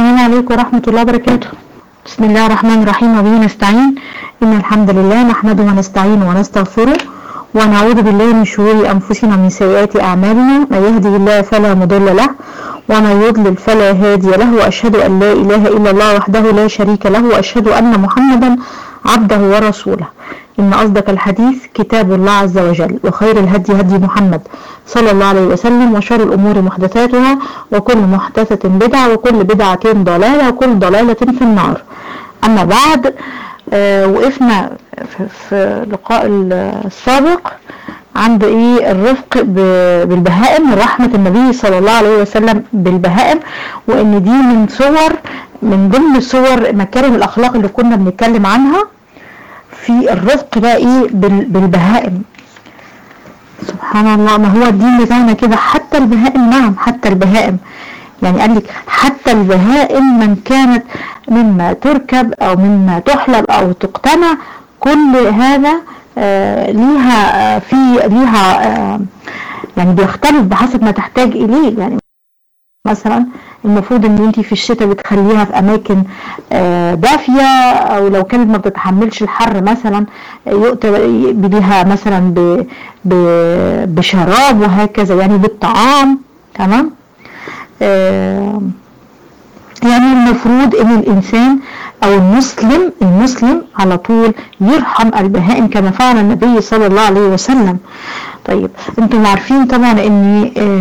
السلام عليكم ورحمة الله وبركاته بسم الله الرحمن الرحيم وبه نستعين إن الحمد لله نحمده ونستعينه ونستغفره ونعوذ بالله من شرور أنفسنا ومن سيئات أعمالنا من يهده الله فلا مضل له ومن يضلل فلا هادي له وأشهد أن لا إله إلا الله وحده لا شريك له وأشهد أن محمدا عبده ورسوله إن أصدق الحديث كتاب الله عز وجل وخير الهدي هدي محمد صلى الله عليه وسلم وشر الأمور محدثاتها وكل محدثة بدعة وكل بدعة ضلالة وكل ضلالة في النار أما بعد آه وقفنا في, في لقاء السابق عند ايه الرفق بالبهائم من رحمة النبي صلى الله عليه وسلم بالبهائم وان دي من صور من ضمن صور مكارم الاخلاق اللي كنا بنتكلم عنها في الرفق بقى ايه بالبهائم سبحان الله ما هو الدين بتاعنا كده حتى البهائم نعم حتى البهائم يعني قال لك حتى البهائم من كانت مما تركب او مما تحلب او تقتنع كل هذا آه ليها آه في ليها آه يعني بيختلف بحسب ما تحتاج اليه يعني مثلا المفروض ان انت في الشتاء بتخليها في اماكن دافيه او لو كانت ما بتتحملش الحر مثلا يؤتى بيها مثلا بشراب وهكذا يعني بالطعام تمام يعني المفروض ان الانسان او المسلم المسلم على طول يرحم البهائم كما فعل النبي صلى الله عليه وسلم طيب انتم عارفين طبعا ان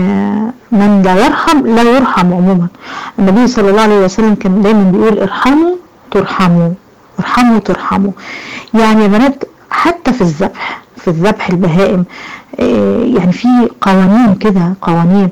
من لا يرحم لا يرحم عموما النبي صلى الله عليه وسلم كان دايما بيقول ارحموا ترحموا ارحموا ترحموا يعني يا بنات حتى في الذبح في الذبح البهائم يعني في قوانين كده قوانين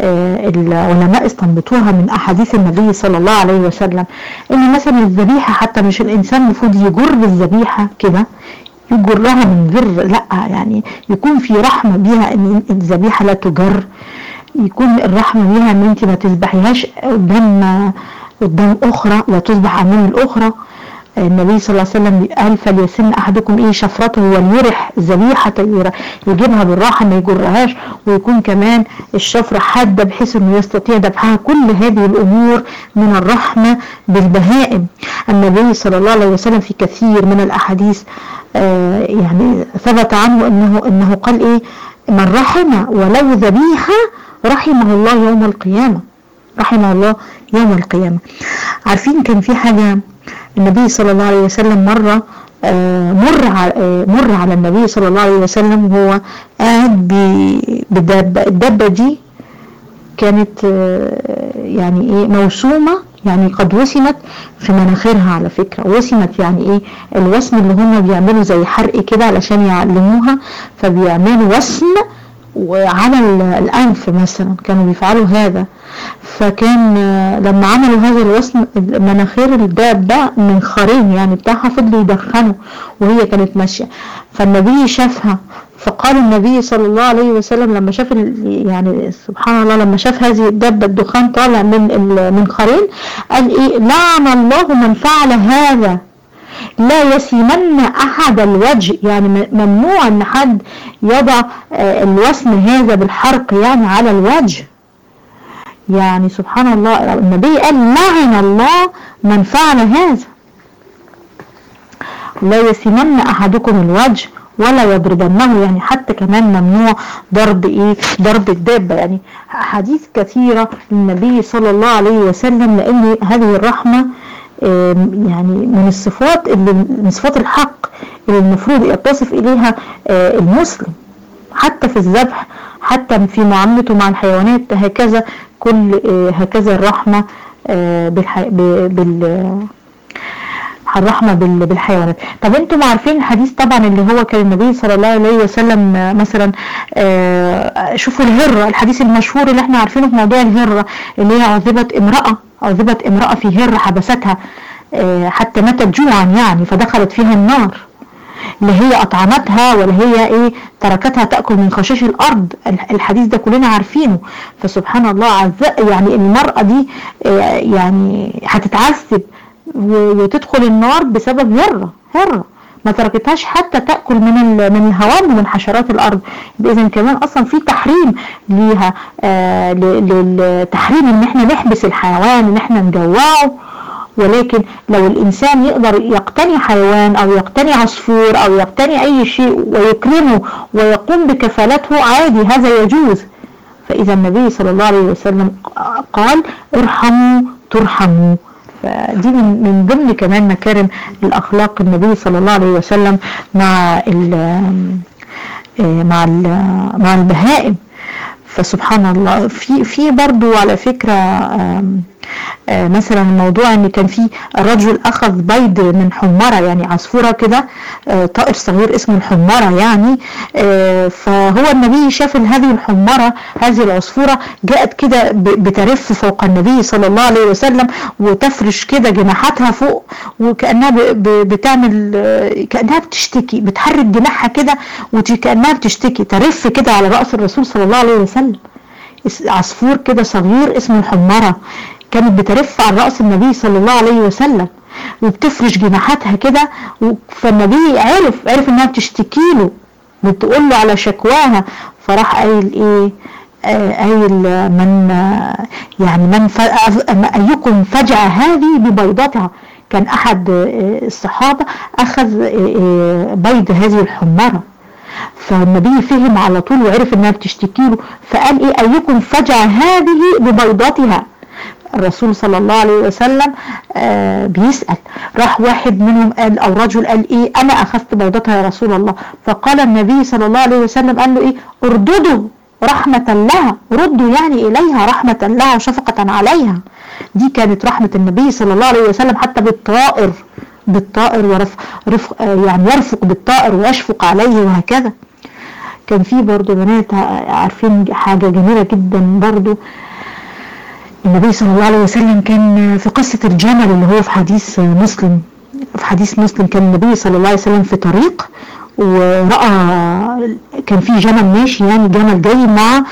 العلماء استنبطوها من احاديث النبي صلى الله عليه وسلم ان مثلا الذبيحه حتى مش الانسان المفروض يجر الذبيحه كده يجرها من غير لا يعني يكون في رحمه بيها ان الذبيحه لا تجر يكون الرحمه بيها ان انت ما تذبحيهاش قدام قدام اخرى لا تذبح امام الاخرى النبي صلى الله عليه وسلم قال فليسن احدكم ايه شفرته وليرح ذبيحه يجيبها بالراحه ما يجرهاش ويكون كمان الشفره حاده بحيث انه يستطيع ذبحها كل هذه الامور من الرحمه بالبهائم النبي صلى الله عليه وسلم في كثير من الاحاديث آه يعني ثبت عنه انه انه قال ايه من رحم ولو ذبيحه رحمه الله يوم القيامه رحمه الله يوم القيامه عارفين كان في حاجه النبي صلى الله عليه وسلم مرة مر على مر على النبي صلى الله عليه وسلم وهو قاعد بدابة الدابة دي كانت يعني ايه موسومة يعني قد وسمت في مناخيرها على فكرة وسمت يعني ايه الوسم اللي هم بيعملوا زي حرق كده علشان يعلموها فبيعملوا وسم وعلى الأنف مثلا كانوا بيفعلوا هذا فكان لما عملوا هذا الوسم مناخير الدابة من خارين يعني بتاعها فضلوا يدخنوا وهي كانت ماشية فالنبي شافها فقال النبي صلى الله عليه وسلم لما شاف يعني سبحان الله لما شاف هذه الدابة الدخان طالع من من خارين قال ايه لعن الله من فعل هذا لا يسيمن احد الوجه يعني ممنوع ان حد يضع الوسم هذا بالحرق يعني على الوجه يعني سبحان الله النبي قال لعن الله من فعل هذا لا يسيمن احدكم الوجه ولا يضربنه يعني حتى كمان ممنوع ضرب ايه ضرب الدابه يعني احاديث كثيره للنبي صلى الله عليه وسلم لان هذه الرحمه يعني من الصفات اللي من صفات الحق اللي المفروض يتصف اليها المسلم حتى في الذبح حتى في معاملته مع الحيوانات هكذا كل هكذا الرحمه بال الرحمة بالحيوانات طب انتم عارفين الحديث طبعا اللي هو كان النبي صلى الله عليه وسلم مثلا شوفوا الهرة الحديث المشهور اللي احنا عارفينه في موضوع الهرة اللي هي عذبت امرأة عذبت امرأة في هرة حبستها حتى ماتت جوعا يعني فدخلت فيها النار لا هي أطعمتها ولا هي إيه تركتها تأكل من خشاش الأرض الحديث ده كلنا عارفينه فسبحان الله عز يعني المرأة دي يعني هتتعذب وتدخل النار بسبب هرة هرة ما تركتهاش حتى تأكل من من الهوام ومن حشرات الأرض إذا كمان أصلا في تحريم ليها آه للتحريم إن إحنا نحبس الحيوان إن إحنا نجوعه ولكن لو الإنسان يقدر يقتني حيوان أو يقتني عصفور أو يقتني أي شيء ويكرمه ويقوم بكفالته عادي هذا يجوز فإذا النبي صلى الله عليه وسلم قال ارحموا ترحموا فدي من من ضمن كمان مكارم الأخلاق النبي صلى الله عليه وسلم مع ال مع ال مع البهائم فسبحان الله في في برضو على فكرة مثلا الموضوع ان كان في رجل اخذ بيض من حمارة يعني عصفورة كده طائر صغير اسمه الحمارة يعني فهو النبي شاف هذه الحمارة هذه العصفورة جاءت كده بترف فوق النبي صلى الله عليه وسلم وتفرش كده جناحاتها فوق وكأنها بتعمل كأنها بتشتكي بتحرك جناحها كده وكأنها بتشتكي ترف كده على رأس الرسول صلى الله عليه وسلم عصفور كده صغير اسمه الحمارة كانت بترف على رأس النبي صلى الله عليه وسلم وبتفرش جناحاتها كده فالنبي عرف عرف انها بتشتكي له بتقول له على شكواها فراح قايل ايه آه قايل من يعني من ايكم فجع هذه ببيضتها كان احد الصحابة اخذ بيض هذه الحمارة فالنبي فهم على طول وعرف انها بتشتكي له فقال ايه ايكم فجع هذه ببيضتها الرسول صلى الله عليه وسلم آه بيسأل راح واحد منهم قال او رجل قال ايه انا اخذت بيضتها يا رسول الله فقال النبي صلى الله عليه وسلم قال له ايه ارددوا رحمة لها ردوا يعني اليها رحمة لها شفقة عليها دي كانت رحمة النبي صلى الله عليه وسلم حتى بالطائر بالطائر ورفق رفق يعني يرفق بالطائر ويشفق عليه وهكذا كان في برضو بنات عارفين حاجة جميلة جدا برضو النبي صلى الله عليه وسلم كان في قصة الجمل اللي هو في حديث مسلم في حديث مسلم كان النبي صلى الله عليه وسلم في طريق ورأى كان في جمل ماشي يعني جمل جاي مع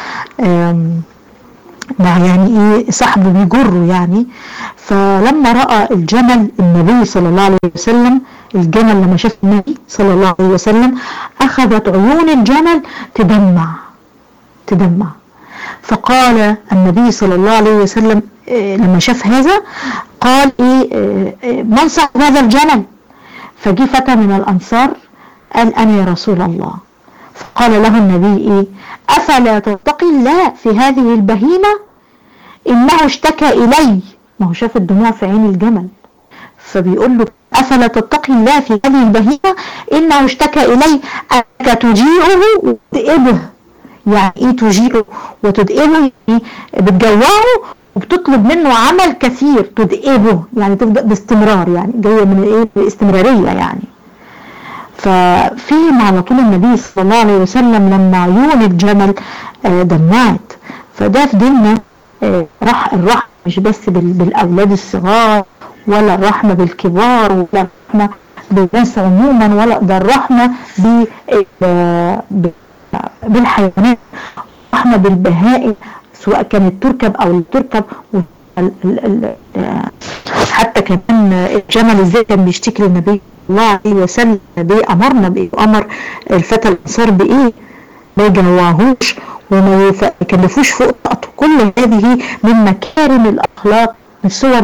مع يعني ايه صاحبه بيجره يعني فلما رأى الجمل النبي صلى الله عليه وسلم الجمل لما شاف النبي صلى الله عليه وسلم أخذت عيون الجمل تدمع تدمع فقال النبي صلى الله عليه وسلم لما شاف هذا قال ايه من صاحب هذا الجمل فجي فتى من الأنصار قال أنا يا رسول الله فقال له النبي ايه أفلا تتقي الله في هذه البهيمة إنه اشتكى إلي ما هو شاف الدموع في عين الجمل فبيقول له أفلا تتقي الله في هذه البهيمة إنه اشتكى إلي أنك تجيئه وتدئبه يعني إيه تجيئه وتدئبه يعني بتجوعه وبتطلب منه عمل كثير تدئبه يعني تبدأ باستمرار يعني جاية من إيه باستمرارية يعني ففهم على طول النبي صلى الله عليه وسلم لما عيون الجمل دمعت فده في ديننا راح الرحمة مش بس بالأولاد الصغار ولا الرحمة بالكبار ولا الرحمة بالناس عموما ولا ده الرحمة بالحيوانات الرحمة بالبهائم سواء كانت تركب أو لا تركب حتى كمان الجمل ازاي كان بيشتكي للنبي الله عليه وسلم النبي أمرنا بإيه أمر الفتى الأنصار بإيه ما يجوعهوش وما يكلفوش فوق طاقته كل هذه من مكارم الأخلاق من صور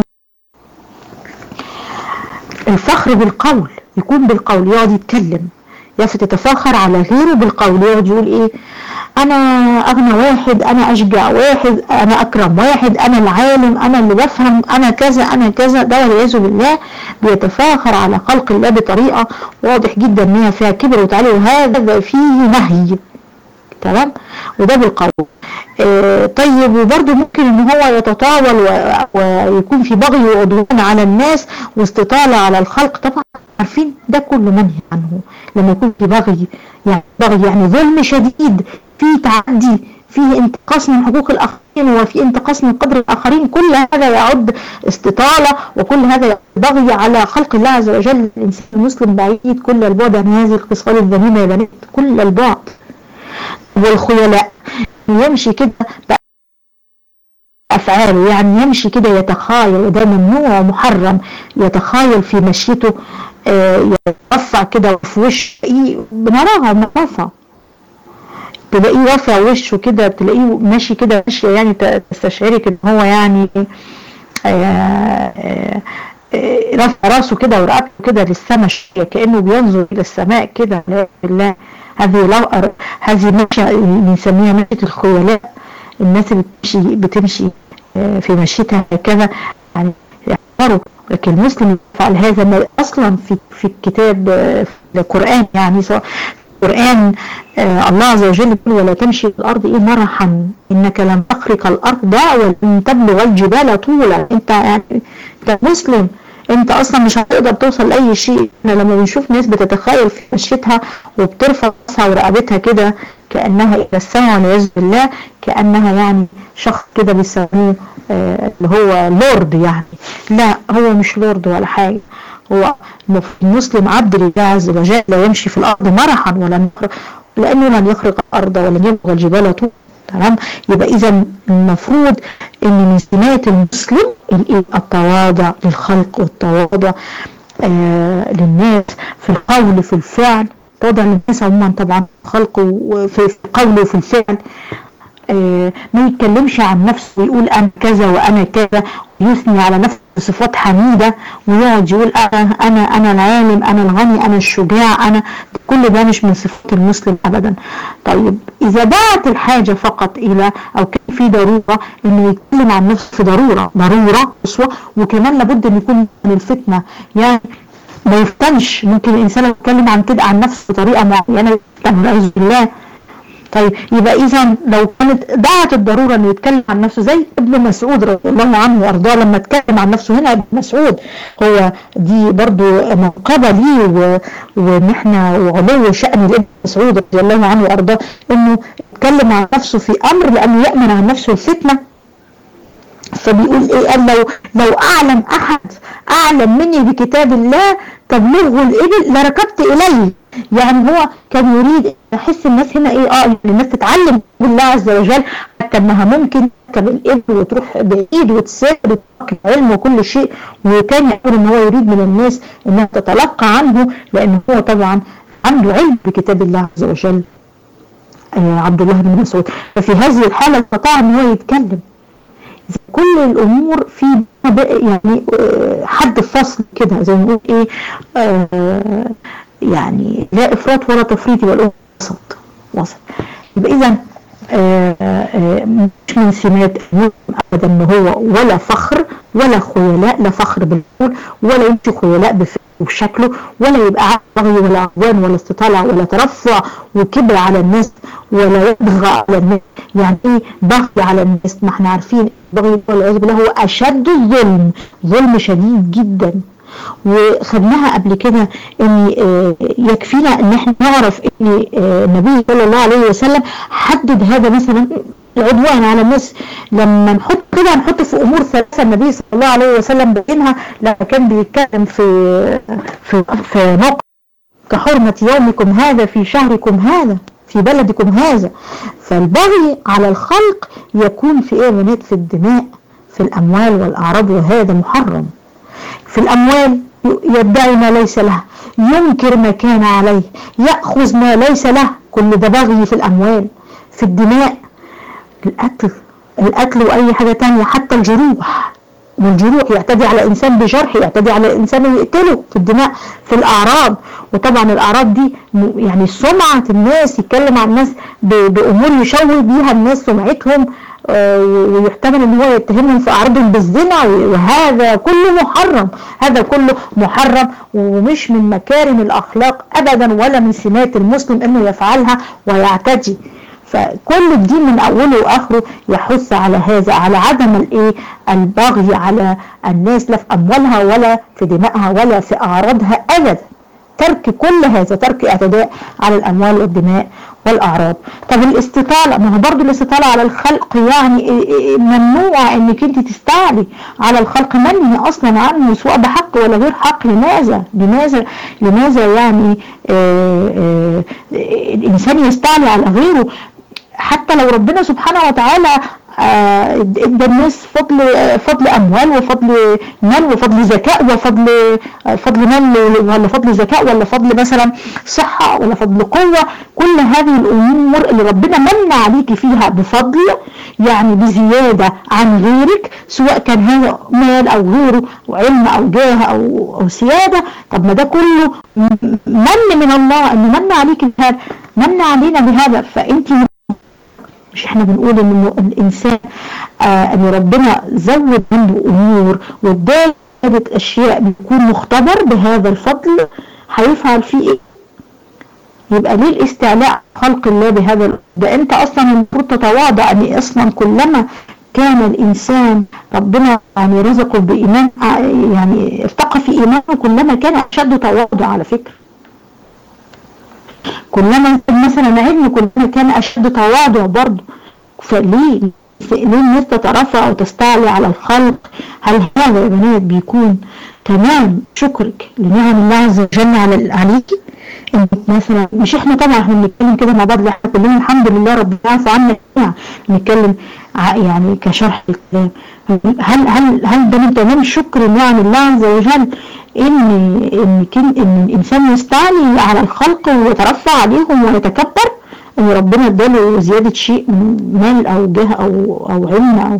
الفخر بالقول يكون بالقول يقعد يتكلم يفت يتفاخر على غيره بالقول يقعد يقول ايه انا اغنى واحد انا اشجع واحد انا اكرم واحد انا العالم انا اللي بفهم انا كذا انا كذا ده والعياذ بالله بيتفاخر على خلق الله بطريقه واضح جدا ان هي فيها كبر وتعالي وهذا فيه نهي تمام وده بالقول آه طيب وبرده ممكن ان هو يتطاول ويكون في بغي وعدوان على الناس واستطالة على الخلق طبعا عارفين ده كله منهي عنه لما يكون في بغي يعني بغي يعني ظلم شديد في تعدي فيه انتقاص من حقوق الآخرين وفي انتقاص من قدر الآخرين كل هذا يعد استطالة وكل هذا يعد بغي على خلق الله عز وجل الإنسان المسلم بعيد كل البعد عن هذه الخصال الذميمة يا بنات كل البعد والخيلاء يمشي كده أفعاله يعني يمشي كده يتخايل وده ممنوع ومحرم يتخايل في مشيته يرفع كده في وش بنراها بنعرفها تلاقيه رافع وشه كده تلاقيه ماشي كده ماشية يعني تستشعرك ان هو يعني رفع راسه كده ورقبته كده للسماء كأنه بينظر إلى السماء كده لا بالله هذه لو هذه ماشية بنسميها ماشية الخيلاء الناس اللي بتمشي بتمشي في مشيتها هكذا يعني يعبروا لكن المسلم يفعل هذا ما اصلا في في الكتاب في القران يعني سواء القرآن آه الله عز وجل يقول ولا تمشي في الأرض إيه مرحا إنك لن تخرق الأرض ولن تبلغ الجبال طولا أنت يعني أنت مسلم أنت أصلا مش هتقدر توصل لأي شيء احنا لما بنشوف ناس بتتخيل في مشيتها وبترفع راسها ورقبتها كده كأنها إلى السماء والعياذ بالله كأنها يعني شخص كده بيسموه آه اللي هو لورد يعني لا هو مش لورد ولا حاجة هو المسلم عبد لله عز وجل لا يمشي في الأرض مرحا ولن يخرق لأنه لن يخرق الأرض ولن يبلغ الجبال طول تمام يبقى إذا المفروض إن من سمات المسلم التواضع للخلق والتواضع آه للناس في القول في الفعل تواضع للناس عموما طبعا خلقه في القول وفي الفعل آه ما يتكلمش عن نفسه ويقول انا كذا وانا كذا ويثني على نفسه بصفات حميدة ويقعد يقول انا انا انا العالم انا الغني انا الشجاع انا كل ده مش من صفات المسلم ابدا طيب اذا دعت الحاجة فقط الى او كان في ضرورة انه يتكلم عن نفسه في ضرورة ضرورة اسوة وكمان لابد ان يكون من الفتنة يعني ما يفتنش ممكن الانسان يتكلم عن كده عن نفسه بطريقة معينة والعياذ بالله طيب يبقى اذا لو كانت دعت الضروره انه يتكلم عن نفسه زي ابن مسعود رضي الله عنه وارضاه لما اتكلم عن نفسه هنا ابن مسعود هو دي برضو منقبه ليه وان احنا وعلو شان لابن مسعود رضي الله عنه وارضاه انه اتكلم عن نفسه في امر لانه يامن عن نفسه الفتنه فبيقول ايه قال لو لو اعلم احد اعلم مني بكتاب الله تبلغه الابل لركبت اليه يعني هو كان يريد يحس الناس هنا ايه اه يعني الناس تتعلم بالله عز وجل حتى انها ممكن تركب الابل وتروح بعيد وتسافر وتتلقى علم وكل شيء وكان يقول ان هو يريد من الناس انها تتلقى عنه لان هو طبعا عنده علم بكتاب الله عز وجل آه عبد الله بن مسعود ففي هذه الحالة استطاع ان هو يتكلم كل الامور في يعني حد فصل كده زي ما نقول ايه آه يعني لا افراط ولا تفريط يبقى الامور وسط وسط يبقى اذا مش من سمات ابدا ان هو ولا فخر ولا خيلاء لا فخر بالقول ولا يمشي خيلاء بفكره وشكله ولا يبقى بغي ولا عدوان ولا استطالع ولا ترفع وكبر على الناس ولا يبغى على الناس يعني ايه بغي على الناس ما احنا عارفين بغي والعياذ بالله هو اشد الظلم ظلم شديد جدا وخدناها قبل كده ان يكفينا ان احنا نعرف ان النبي صلى الله عليه وسلم حدد هذا مثلا العدوان على الناس لما نحط كده نحط في امور ثلاثه النبي صلى الله عليه وسلم بينها لما كان بيتكلم في في في نقطه كحرمه يومكم هذا في شهركم هذا في بلدكم هذا فالبغي على الخلق يكون في ايه بنات في الدماء في الاموال والاعراض وهذا محرم في الاموال يدعي ما ليس له ينكر ما كان عليه ياخذ ما ليس له كل ده بغي في الاموال في الدماء القتل القتل واي حاجه تانية حتى الجروح والجروح يعتدي على انسان بجرح يعتدي على انسان يقتله في الدماء في الاعراض وطبعا الاعراض دي يعني سمعه الناس يتكلم عن الناس بامور يشوه بيها الناس سمعتهم ويحتمل ان هو يتهمهم في اعراضهم بالزنا وهذا كله محرم هذا كله محرم ومش من مكارم الاخلاق ابدا ولا من سمات المسلم انه يفعلها ويعتدي فكل الدين من اوله واخره يحث على هذا على عدم الايه البغي على الناس لا في اموالها ولا في دمائها ولا في اعراضها ابدا ترك كل هذا ترك اعتداء على الاموال والدماء والاعراض طب الاستطاله ما هو برضه الاستطاله على الخلق يعني ممنوع انك انت تستعلي على الخلق منهي اصلا عنه سواء بحق ولا غير حق لماذا لماذا لماذا يعني آآ آآ الانسان يستعلي على غيره حتى لو ربنا سبحانه وتعالى آه، ادى الناس فضل فضل اموال وفضل مال وفضل ذكاء وفضل آه، فضل مال ولا فضل ذكاء ولا فضل مثلا صحة ولا فضل قوة كل هذه الامور اللي ربنا من عليك فيها بفضل يعني بزيادة عن غيرك سواء كان هذا مال او غيره وعلم او جاه او او سيادة طب ما ده كله من من الله انه من عليك بهذا من علينا بهذا فانت مش احنا بنقول ان الانسان آه ان ربنا زود عنده امور واداله اشياء بيكون مختبر بهذا الفضل هيفعل فيه ايه يبقى ليه الاستعلاء خلق الله بهذا ده انت اصلا المفروض تتواضع ان اصلا كلما كان الانسان ربنا يعني رزقه بايمان يعني ارتقى في ايمانه كلما كان اشد تواضع على فكره كلما مثلا علم كلما كان اشد تواضع برضه فليه ليه الناس تترفع وتستعلي على الخلق هل هذا يا بنات بيكون تمام شكرك لنعم الله عز وجل على عليكي انك مثلا مش احنا طبعا احنا بنتكلم كده مع بعض احنا كلنا الحمد لله ربنا يعفو عنا بنتكلم يعني كشرح الكلام هل هل هل ده من تمام شكر نعم الله عز وجل ان ان ان الانسان يستعلي على الخلق ويترفع عليهم ويتكبر ان ربنا اداله زيادة شيء من مال او جاه او او علم او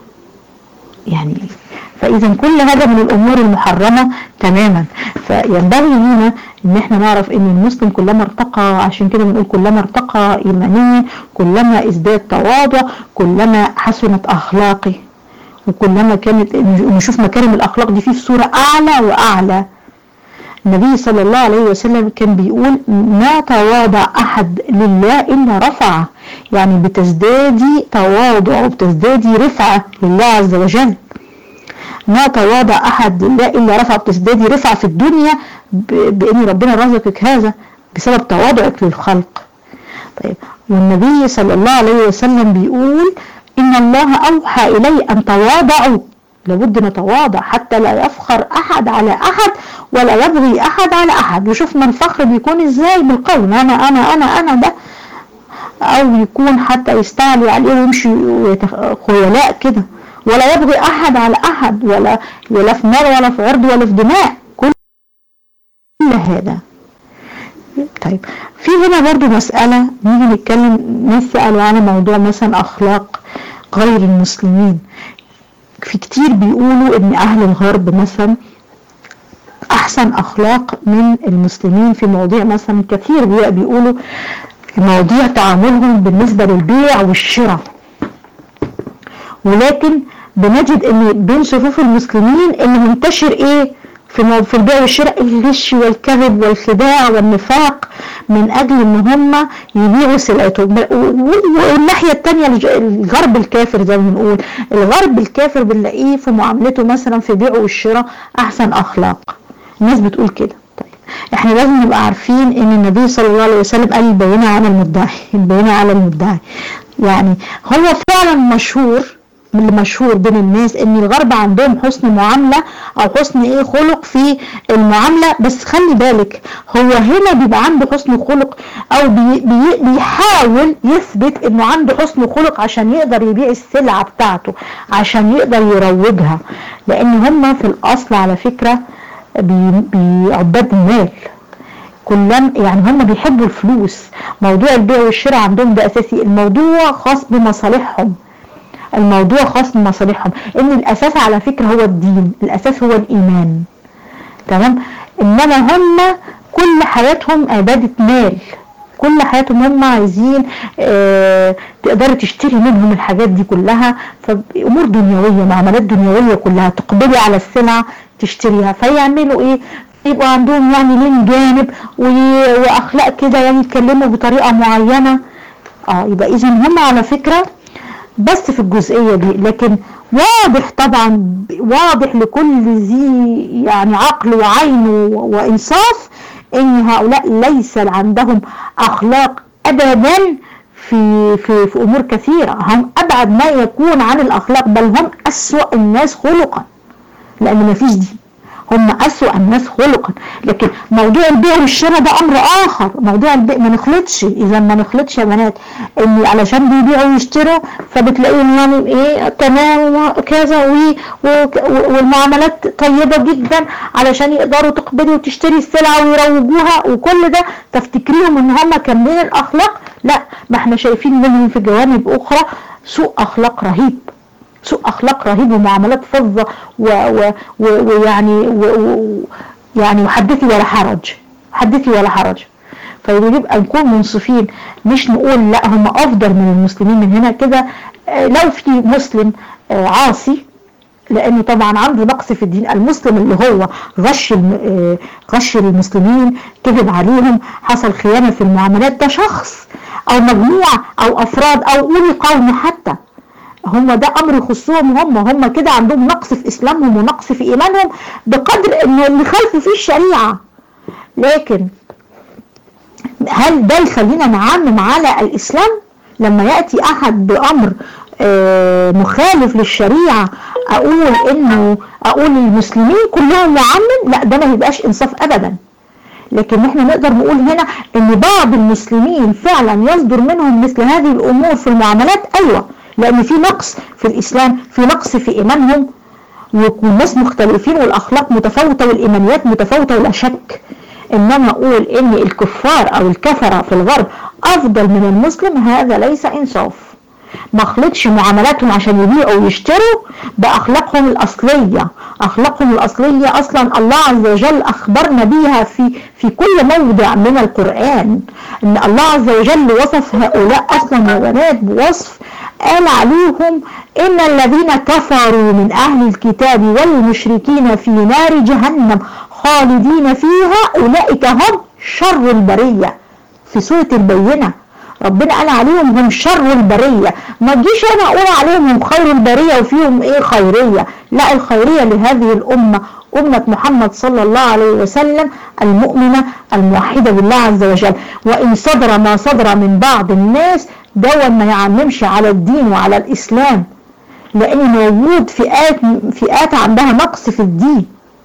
يعني فاذا كل هذا من الامور المحرمة تماما فينبغي لنا ان احنا نعرف ان المسلم كلما ارتقى عشان كده بنقول كلما ارتقى ايمانيا كلما ازداد تواضع كلما حسنت اخلاقه وكلما كانت نشوف مكارم الاخلاق دي فيه في صورة اعلى واعلى النبي صلى الله عليه وسلم كان بيقول ما تواضع أحد لله إلا رفعه يعني بتزدادي تواضع وبتزدادي رفعة لله عز وجل ما تواضع أحد لله إلا رفع بتزدادي رفعة في الدنيا بأن ربنا رزقك هذا بسبب تواضعك للخلق طيب والنبي صلى الله عليه وسلم بيقول إن الله أوحى إلي أن تواضعوا لابد نتواضع حتى لا يفخر أحد على أحد ولا يبغي أحد على أحد وشفنا الفخر بيكون إزاي بالقول أنا أنا أنا أنا ده أو يكون حتى يستعلي عليه ويمشي خيلاء كده ولا يبغي أحد على أحد ولا ولا في مال ولا في عرض ولا في دماء كل هذا طيب في هنا برضو مسألة نيجي نتكلم نسأل عن موضوع مثلا أخلاق غير المسلمين في كتير بيقولوا ان اهل الغرب مثلا احسن اخلاق من المسلمين في مواضيع مثلا كثير بيقولوا مواضيع تعاملهم بالنسبة للبيع والشراء ولكن بنجد ان بين صفوف المسلمين ان منتشر ايه في في البيع والشراء الغش والكذب والخداع والنفاق من اجل ان هم يبيعوا سلعتهم والناحيه الثانيه الغرب الكافر زي ما بنقول الغرب الكافر بنلاقيه في معاملته مثلا في بيعه والشراء احسن اخلاق الناس بتقول كده طيب احنا لازم نبقى عارفين ان النبي صلى الله عليه وسلم قال البينه على المدعي البينه على المدعي يعني هو فعلا مشهور من المشهور بين الناس ان الغرب عندهم حسن معاملة او حسن ايه خلق في المعاملة بس خلي بالك هو هنا بيبقى عنده حسن خلق او بي بي بيحاول يثبت انه عنده حسن خلق عشان يقدر يبيع السلعة بتاعته عشان يقدر يروجها لان هم في الاصل على فكرة بعباد المال كلهم يعني هم بيحبوا الفلوس موضوع البيع والشراء عندهم ده اساسي الموضوع خاص بمصالحهم الموضوع خاص بمصالحهم ان الاساس على فكرة هو الدين الاساس هو الايمان تمام انما هم كل حياتهم عبادة مال كل حياتهم هم عايزين اه تقدري تشتري منهم الحاجات دي كلها فامور دنيويه معاملات دنيويه كلها تقبلي على السلعه تشتريها فيعملوا ايه يبقى عندهم يعني لين جانب واخلاق كده يعني يتكلموا بطريقه معينه اه يبقى اذا هم على فكره بس في الجزئية دي لكن واضح طبعا واضح لكل ذي يعني عقل وعين وإنصاف ان هؤلاء ليس عندهم اخلاق ابدا في, في, في امور كثيرة هم ابعد ما يكون عن الاخلاق بل هم اسوأ الناس خلقا لان ما فيش دي هم أسوأ الناس خلقا لكن موضوع البيع والشراء ده أمر آخر موضوع البيع ما نخلطش إذا ما نخلطش يا بنات إن علشان بيبيعوا ويشتروا فبتلاقيهم يعني إيه تمام وكذا والمعاملات طيبة جدا علشان يقدروا تقبلي وتشتري السلعة ويروجوها وكل ده تفتكريهم إن هم كاملين الأخلاق لا ما احنا شايفين منهم في جوانب أخرى سوء أخلاق رهيب سوء أخلاق رهيب ومعاملات فظة ويعني و يعني وحدثي ولا حرج حدثي ولا حرج فيجب أن نكون منصفين مش نقول لا هم أفضل من المسلمين من هنا كده لو في مسلم عاصي لانه طبعا عنده نقص في الدين المسلم اللي هو غش غش المسلمين كذب عليهم حصل خيانه في المعاملات ده شخص او مجموعه او افراد او اولي قوم حتى هم ده امر يخصهم هم هم كده عندهم نقص في اسلامهم ونقص في ايمانهم بقدر انه اللي خالفوا فيه الشريعه لكن هل ده يخلينا نعمم على الاسلام لما ياتي احد بامر مخالف للشريعه اقول انه اقول المسلمين كلهم معمم لا ده ما يبقاش انصاف ابدا لكن احنا نقدر نقول هنا ان بعض المسلمين فعلا يصدر منهم مثل هذه الامور في المعاملات ايوه لان في نقص في الاسلام في نقص في ايمانهم والناس مختلفين والاخلاق متفاوته والايمانيات متفاوته ولا شك انما اقول ان الكفار او الكفره في الغرب افضل من المسلم هذا ليس انصاف ما خلطش معاملاتهم عشان يبيعوا ويشتروا باخلاقهم الاصليه اخلاقهم الاصليه اصلا الله عز وجل اخبرنا بيها في في كل موضع من القران ان الله عز وجل وصف هؤلاء اصلا يا بنات بوصف قال عليهم ان الذين كفروا من اهل الكتاب والمشركين في نار جهنم خالدين فيها اولئك هم شر البريه في سوره البينه ربنا قال عليهم هم شر البرية ما تجيش انا اقول عليهم هم خير البرية وفيهم ايه خيرية لا الخيرية لهذه الامة أمة محمد صلى الله عليه وسلم المؤمنة الموحدة بالله عز وجل وإن صدر ما صدر من بعض الناس دوا ما يعممش على الدين وعلى الإسلام لأن موجود فئات فئات عندها نقص في الدين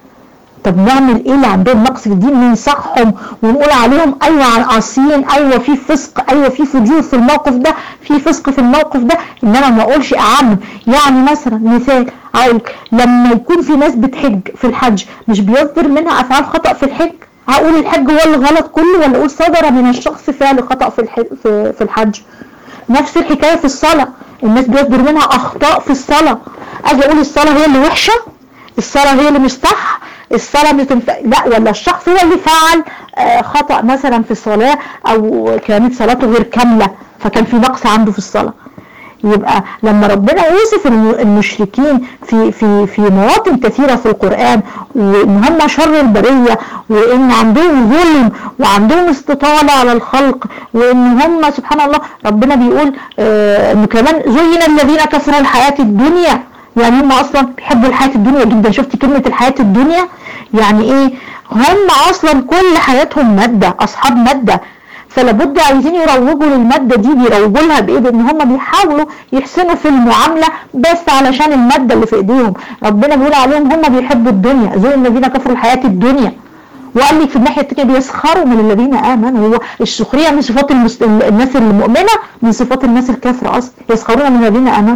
طب نعمل ايه اللي عندهم نقص في الدين ننصحهم ونقول عليهم ايوه عن عاصيين ايوه في فسق ايوه في فجور في الموقف ده في فسق في الموقف ده انما ما اقولش اعمم يعني مثلا مثال اقول لما يكون في ناس بتحج في الحج مش بيصدر منها افعال خطا في الحج هقول الحج هو الغلط كله ولا اقول صدر من الشخص فعل خطا في في الحج نفس الحكايه في الصلاه الناس بيصدر منها اخطاء في الصلاه اجي اقول الصلاه هي اللي وحشه الصلاه هي اللي مش صح الصلاة بتنف... لا ولا الشخص هو اللي فعل آه خطأ مثلا في الصلاة او كانت صلاته غير كاملة فكان في نقص عنده في الصلاة يبقى لما ربنا يوصف المشركين في في في مواطن كثيرة في القرآن وان هم شر البرية وان عندهم ظلم وعندهم استطالة على الخلق وان هم سبحان الله ربنا بيقول آه انه كمان زين الذين كفروا الحياة الدنيا يعني هم اصلا بيحبوا الحياة الدنيا جدا شفتي كلمة الحياة الدنيا يعني ايه هم اصلا كل حياتهم مادة اصحاب مادة فلابد عايزين يروجوا للمادة دي بيروجوا لها بايه بان هم بيحاولوا يحسنوا في المعاملة بس علشان المادة اللي في ايديهم ربنا بيقول عليهم هم بيحبوا الدنيا زي الذين كفروا الحياة الدنيا وقال لك في الناحية التانية بيسخروا من الذين امنوا هو السخرية من صفات المس... الناس المؤمنة من صفات الناس الكافرة اصلا يسخرون من الذين امنوا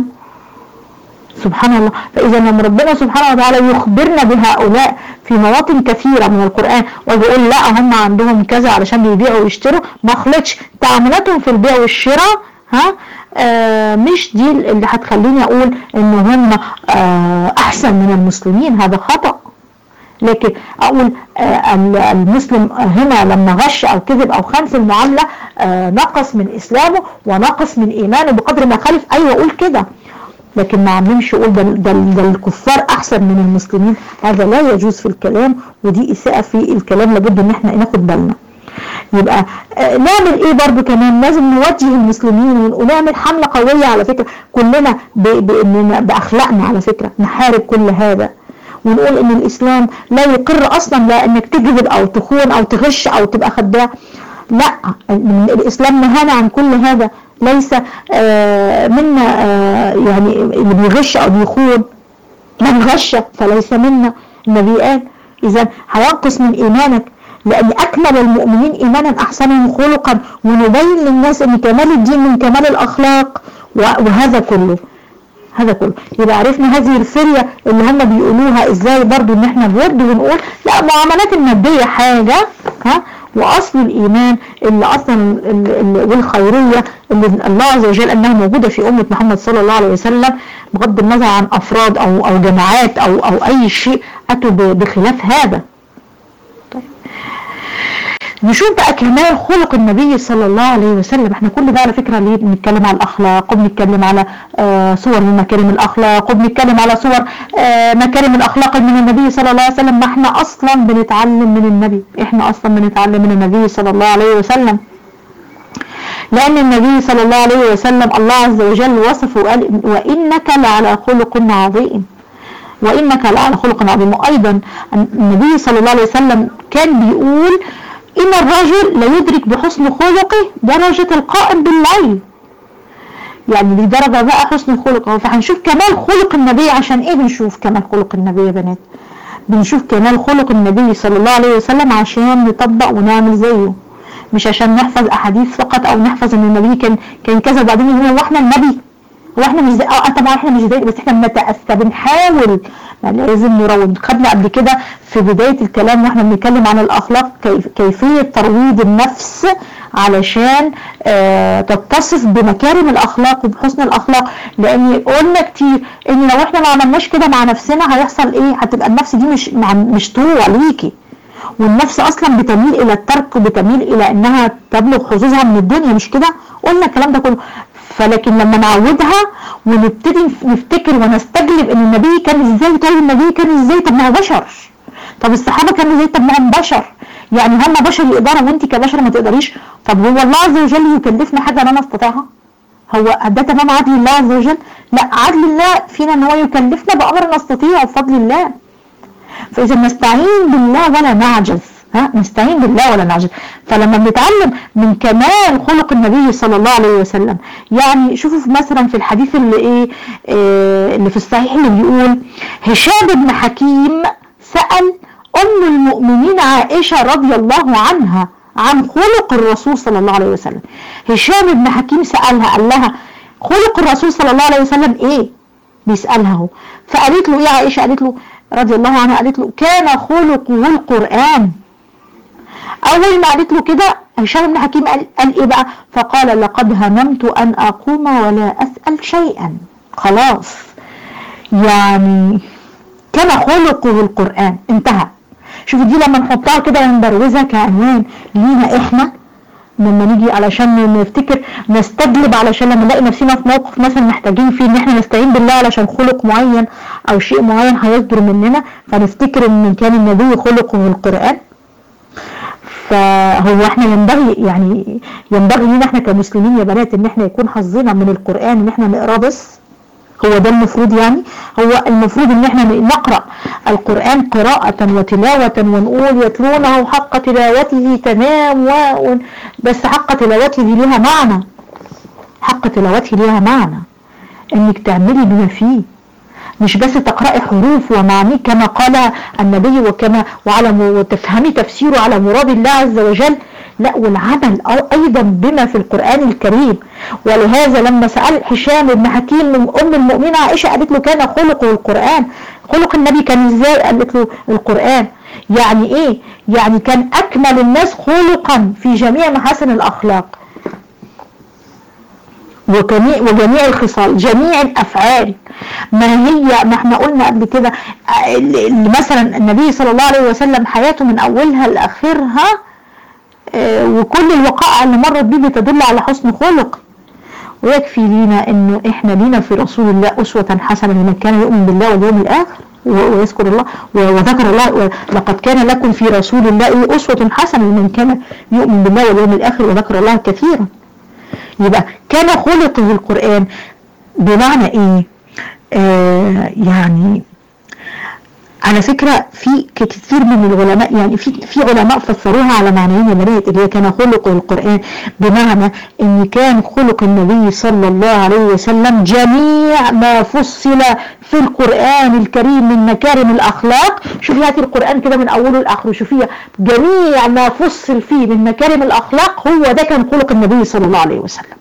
سبحان الله فإذا لما ربنا سبحانه وتعالى يخبرنا بهؤلاء في مواطن كثيرة من القرآن وبيقول لا هم عندهم كذا علشان بيبيعوا ويشتروا ما خلطش تعاملاتهم في البيع والشراء ها آه مش دي اللي هتخليني اقول ان هم آه احسن من المسلمين هذا خطأ لكن اقول آه المسلم هنا لما غش او كذب او خان في المعاملة آه نقص من اسلامه ونقص من ايمانه بقدر ما خالف ايوه اقول كده لكن ما عممش يقول ده, ده, ده الكفار احسن من المسلمين هذا لا يجوز في الكلام ودي اساءة في الكلام لابد ان احنا ناخد بالنا يبقى آه نعمل ايه برضو كمان لازم نوجه المسلمين ونعمل حملة قوية على فكرة كلنا باخلاقنا على فكرة نحارب كل هذا ونقول ان الاسلام لا يقر اصلا لا انك تكذب او تخون او تغش او تبقى خداع لا الاسلام نهانا عن كل هذا ليس آه منا آه يعني اللي بيغش او بيخون من غش فليس منا النبي قال اذا هينقص من ايمانك لان اكمل المؤمنين ايمانا احسنهم خلقا ونبين للناس ان كمال الدين من كمال الاخلاق وهذا كله هذا كله يبقى عرفنا هذه الفرية اللي هم بيقولوها ازاي برضو ان احنا بورد ونقول لا معاملات المادية حاجة ها واصل الايمان اللي اصلا والخيرية اللي الله عز وجل انها موجودة في امة محمد صلى الله عليه وسلم بغض النظر عن افراد او او جماعات او او اي شيء اتوا بخلاف هذا نشوف بقى كمال خلق النبي صلى الله عليه وسلم احنا كل ده على فكرة ليه بنتكلم على الاخلاق وبنتكلم على آه صور من مكارم الاخلاق وبنتكلم على صور آه مكارم الاخلاق من النبي صلى الله عليه وسلم ما احنا اصلا بنتعلم من النبي احنا اصلا بنتعلم من النبي صلى الله عليه وسلم لأن النبي صلى الله عليه وسلم الله عز وجل وصفه وقال وإنك لعلى خلق عظيم وإنك لعلى خلق عظيم وأيضا النبي صلى الله عليه وسلم كان بيقول إن الرجل لا يدرك بحسن خلقه درجة القائم بالليل يعني لدرجة بقى حسن خلقه فهنشوف كمال خلق النبي عشان ايه بنشوف كمال خلق النبي يا بنات بنشوف كمال خلق النبي صلى الله عليه وسلم عشان نطبق ونعمل زيه مش عشان نحفظ احاديث فقط او نحفظ ان النبي كان كان كذا وبعدين يقول هو احنا النبي هو احنا مش زي اه طبعا احنا مش زي بس احنا بنتأسى بنحاول يعني لازم نروض خدنا قبل كده في بداية الكلام واحنا بنتكلم عن الاخلاق كيف كيفية ترويض النفس علشان اه تتصف بمكارم الاخلاق وبحسن الاخلاق لان قلنا كتير ان لو احنا ما عملناش كده مع نفسنا هيحصل ايه هتبقى النفس دي مش مش طوع ليكي والنفس اصلا بتميل الى الترك وبتميل الى انها تبلغ حظوظها من الدنيا مش كده قلنا الكلام ده كله فلكن لما نعودها ونبتدي نفتكر ونستجلب ان النبي كان ازاي طيب النبي كان ازاي طب ما هو بشر طب الصحابه كانوا ازاي طب ما هم بشر يعني هم بشر يقدروا وانت كبشر ما تقدريش طب هو الله عز وجل يكلفنا حاجه لا نستطيعها هو ده تمام عدل الله عز وجل لا عدل الله فينا ان هو يكلفنا بامر نستطيعه بفضل الله فاذا نستعين بالله ولا نعجز ها نستعين بالله ولا نعجز فلما بنتعلم من كمال خلق النبي صلى الله عليه وسلم يعني شوفوا مثلا في الحديث اللي ايه, إيه اللي في الصحيح اللي بيقول هشام بن حكيم سأل ام المؤمنين عائشة رضي الله عنها عن خلق الرسول صلى الله عليه وسلم هشام بن حكيم سألها قال لها خلق الرسول صلى الله عليه وسلم ايه بيسألها هو فقالت له ايه عائشة قالت له رضي الله عنها قالت له كان خلقه القرآن اول ما قالت له كده هشام بن حكيم قال, قال ايه بقى فقال لقد هممت ان اقوم ولا اسأل شيئا خلاص يعني كان خلقه القرآن انتهى شوفوا دي لما نحطها كده ونبروزها كعنوان لينا احنا لما نيجي علشان نفتكر نستجلب علشان لما نلاقي نفسنا في موقف مثلا محتاجين فيه ان احنا نستعين بالله علشان خلق معين او شيء معين هيصدر مننا فنفتكر ان كان النبي خلقه القرآن فهو احنا ينبغي يعني ينبغي لنا احنا كمسلمين يا بنات ان احنا يكون حظنا من القرآن ان احنا نقراه بس هو ده المفروض يعني هو المفروض ان احنا نقرأ القرآن قراءة وتلاوة ونقول يتلونه حق تلاوته تمام و... بس حق تلاوته دي ليها معنى حق تلاوته ليها معنى انك تعملي بما فيه مش بس تقرأي حروف ومعانيه كما قال النبي وكما وعلى وتفهمي تفسيره على مراد الله عز وجل لا والعمل أو أيضا بما في القرآن الكريم ولهذا لما سأل هشام بن حكيم من أم المؤمنين عائشة قالت له كان خلقه القرآن خلق النبي كان ازاي قالت له القرآن يعني ايه يعني كان أكمل الناس خلقا في جميع محاسن الأخلاق وجميع, وجميع الخصال جميع الأفعال ما هي ما احنا قلنا قبل كده مثلا النبي صلى الله عليه وسلم حياته من أولها لآخرها وكل الوقائع اللي مرت بيه بتدل على حسن خلق ويكفي لينا انه احنا لينا في رسول الله اسوة حسنة لمن كان يؤمن بالله واليوم الاخر ويذكر الله وذكر الله لقد كان لكم في رسول الله اسوة حسنة لمن كان يؤمن بالله واليوم الاخر وذكر الله كثيرا يبقى كان خلقه القرآن بمعنى ايه آه يعني على فكرة في كتير من العلماء يعني في في علماء فسروها على معنيين يا بنات اللي هي كان خلق القرآن بمعنى ان كان خلق النبي صلى الله عليه وسلم جميع ما فصل في القرآن الكريم من مكارم الأخلاق شوفي هاتي القرآن كده من أوله لآخره شوفيها جميع ما فصل فيه من مكارم الأخلاق هو ده كان خلق النبي صلى الله عليه وسلم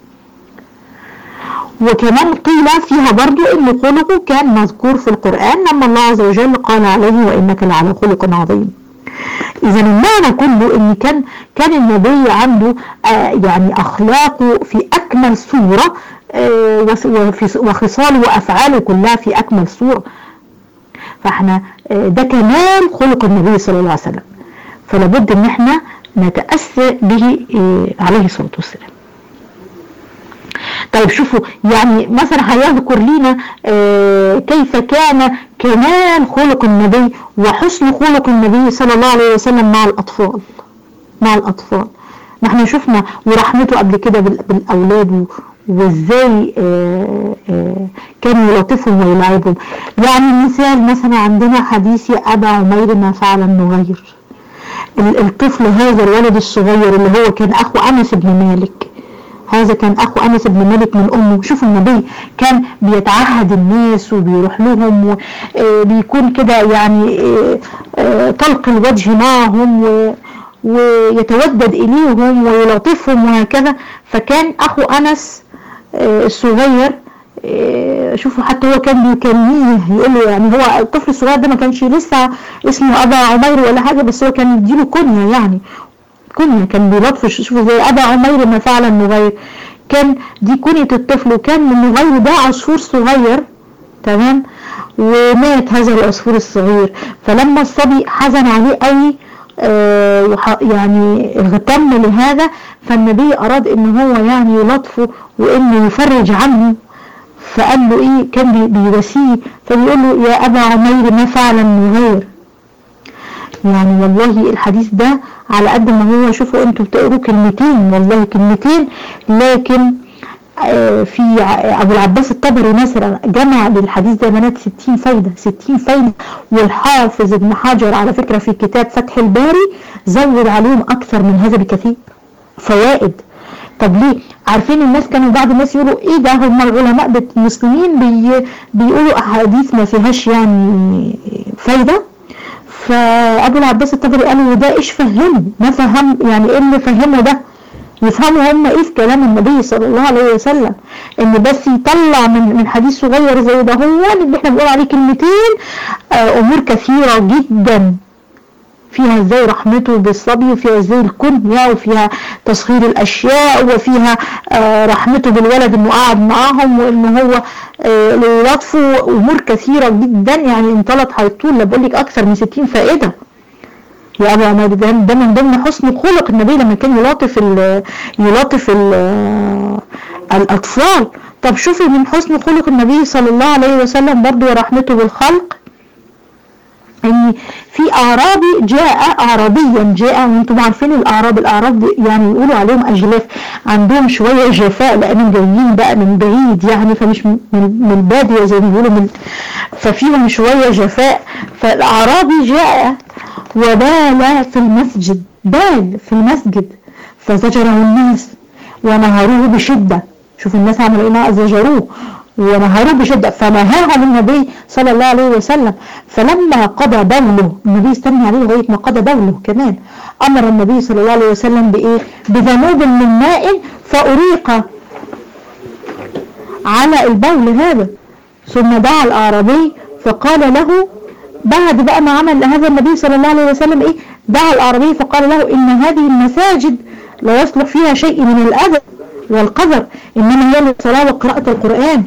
وكمان قيل فيها برضو ان خلقه كان مذكور في القرآن لما الله عز وجل قال عليه وانك لعلى خلق عظيم اذا المعنى كله ان كان كان النبي عنده آه يعني اخلاقه في اكمل صورة آه وخصاله وافعاله كلها في اكمل صورة فاحنا آه ده كمال خلق النبي صلى الله عليه وسلم فلابد ان احنا نتأسى به عليه الصلاة والسلام طيب شوفوا يعني مثلا هيذكر لنا آه كيف كان كمال خلق النبي وحسن خلق النبي صلى الله عليه وسلم مع الأطفال مع الأطفال نحن شفنا ورحمته قبل كده بالأولاد وازاي آه آه كان يلطفهم ويلعبهم يعني مثال مثلا عندنا حديث يا أبا عمير ما فعل النغير الطفل هذا الولد الصغير اللي هو كان أخو أنس بن مالك هذا كان اخو انس بن مالك من امه شوفوا النبي كان بيتعهد الناس وبيروح لهم وبيكون كده يعني طلق الوجه معهم ويتودد اليهم ويلطفهم وهكذا فكان اخو انس الصغير شوفوا حتى هو كان بيكنيه يقول له يعني هو الطفل الصغير ده ما كانش لسه اسمه ابا عمير ولا حاجه بس هو كان يديله كنيه يعني كنية كان بيلطف شوفوا زي أبا عمير ما فعل النغير كان دي كنية الطفل وكان من النغير ده عصفور صغير تمام ومات هذا العصفور الصغير فلما الصبي حزن عليه قوي آه يعني اغتم لهذا فالنبي أراد ان هو يعني يلطفه وانه يفرج عنه فقال له ايه كان بيواسيه فبيقول له يا أبا عمير ما فعل النغير يعني والله الحديث ده على قد ما هو شوفوا انتوا بتقروا كلمتين والله كلمتين لكن في ابو العباس الطبري مثلا جمع للحديث ده بنات 60 فايده 60 فايده والحافظ ابن حجر على فكره في كتاب فتح الباري زود عليهم اكثر من هذا بكثير فوائد طب ليه عارفين الناس كانوا بعض الناس يقولوا ايه ده هم العلماء المسلمين بي بيقولوا احاديث ما فيهاش يعني فايده فابو العباس الطبري قالوا ده ايش فهمه ما فهم يعني ايه اللي فهمه ده يفهموا هم ايه في كلام النبي صلى الله عليه وسلم ان بس يطلع من من حديث صغير زي ده هو اللي احنا بنقول عليه كلمتين آه امور كثيره جدا فيها ازاي رحمته بالصبي وفيها ازاي الكنية وفيها تسخير الاشياء وفيها آه رحمته بالولد انه قاعد معاهم وان هو آه لطفه امور كثيرة جدا يعني انطلت هيطول بقول لك اكثر من 60 فائدة يا ابو عماد ده, ده من ضمن حسن خلق النبي لما كان يلاطف ال يلاطف ال الاطفال طب شوفي من حسن خلق النبي صلى الله عليه وسلم برضه ورحمته بالخلق ان في اعرابي جاء اعرابيا جاء وانتم عارفين الاعراب الاعراب يعني يقولوا عليهم اجلاف عندهم شويه جفاء لانهم جايين بقى من بعيد يعني فمش من, من الباديه زي ما بيقولوا من ففيهم شويه جفاء فالاعرابي جاء وبال في المسجد بال في المسجد فزجره الناس ونهروه بشده شوفوا الناس عملوا ايه زجروه ونهروه بشدة فنهاهم النبي صلى الله عليه وسلم فلما قضى بوله النبي استنى عليه لغاية ما قضى بوله كمان أمر النبي صلى الله عليه وسلم بإيه بذنوب من ماء فأريق على البول هذا ثم دعا الأعرابي فقال له بعد بقى ما عمل هذا النبي صلى الله عليه وسلم إيه دعا الأعرابي فقال له إن هذه المساجد لا يصلح فيها شيء من الأذى والقذر إنما هي للصلاة وقراءة القرآن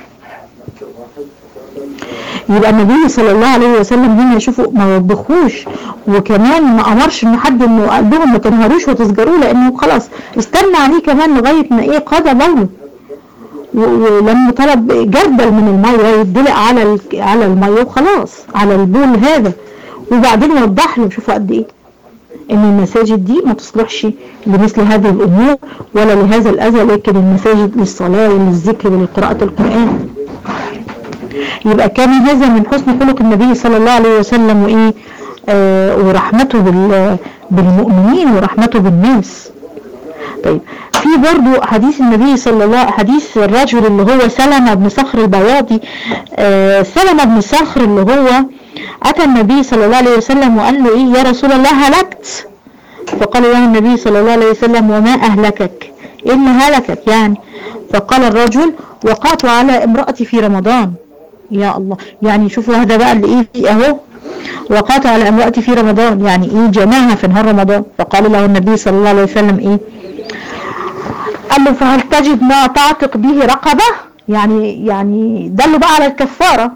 يبقى النبي صلى الله عليه وسلم هنا شوفوا ما وبخوش وكمان ما امرش ان حد انه قال لهم ما تنهروش وتسجروه لانه خلاص استنى عليه كمان لغايه ما ايه قضى بوله ولما طلب جردل من الميه يدلق على على الميه وخلاص على البول هذا وبعدين وضح له شوفوا قد ايه ان المساجد دي ما تصلحش لمثل هذه الامور ولا لهذا الاذى لكن المساجد للصلاه وللذكر ولقراءه القران يبقى كان هذا من حسن خلق النبي صلى الله عليه وسلم وايه آه ورحمته بال بالمؤمنين ورحمته بالناس طيب في برضو حديث النبي صلى الله حديث الرجل اللي هو سلمة بن صخر البياضي آه سلمة بن صخر اللي هو أتى النبي صلى الله عليه وسلم وقال له إيه يا رسول الله هلكت فقال له النبي صلى الله عليه وسلم وما أهلكك إيه اللي هلكك يعني فقال الرجل وقعت على امرأتي في رمضان يا الله يعني شوفوا هذا بقى اللي ايه اهو وقعت على امرأتي في رمضان يعني ايه جماعة في نهار رمضان فقال له النبي صلى الله عليه وسلم ايه قال له فهل تجد ما تعتق به رقبة يعني يعني دلوا بقى على الكفارة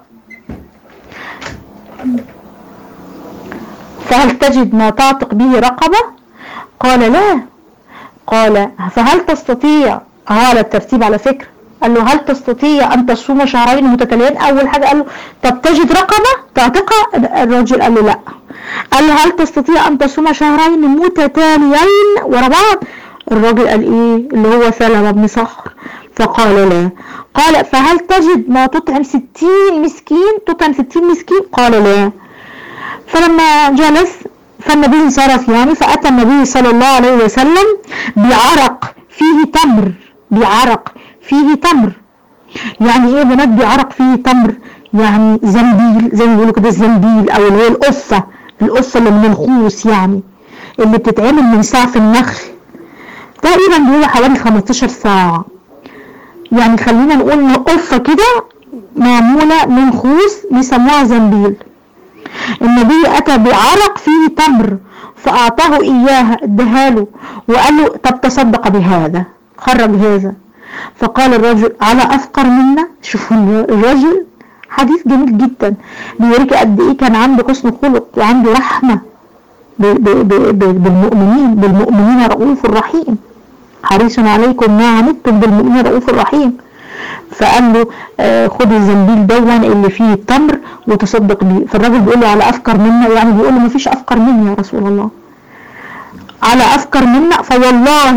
فهل تجد ما تعتق به رقبة قال لا قال فهل تستطيع اهو على الترتيب على فكرة قال له هل تستطيع ان تصوم شهرين متتاليين اول حاجة قال له طب تجد رقبة تعتقها الرجل قال له لا قال له هل تستطيع ان تصوم شهرين متتاليين ورا بعض الراجل قال ايه اللي هو سلمة بن صخر فقال لا قال فهل تجد ما تطعم ستين مسكين تطعم ستين مسكين قال لا فلما جلس فالنبي انصرف يعني فأتى النبي صلى الله عليه وسلم بعرق فيه تمر بعرق فيه تمر يعني ايه بنات بعرق فيه تمر يعني زنبيل زي ما بيقولوا كده الزنبيل او اللي هي القصة القصة اللي من الخوص يعني اللي بتتعمل من سعف النخل تقريبا بيقولوا حوالي 15 ساعة يعني خلينا نقول قصة كده معمولة من خوص بيسموها زنبيل النبي أتى بعرق فيه تمر فأعطاه إياها ادهاله وقال له طب تصدق بهذا خرج هذا فقال الرجل على أفقر منا شوفوا الرجل حديث جميل جدا بيوريك قد إيه كان عنده حسن خلق وعنده رحمة بالمؤمنين بالمؤمنين رؤوف رحيم حريص عليكم ما عنتم بالمؤمنين رؤوف رحيم فقال له آه خد الزنبيل دون اللي فيه التمر وتصدق بيه فالراجل بيقول له على افكر منا يعني بيقول له مفيش افكر مني يا رسول الله على افكر منا فوالله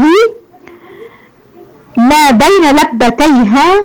ما بين لبتيها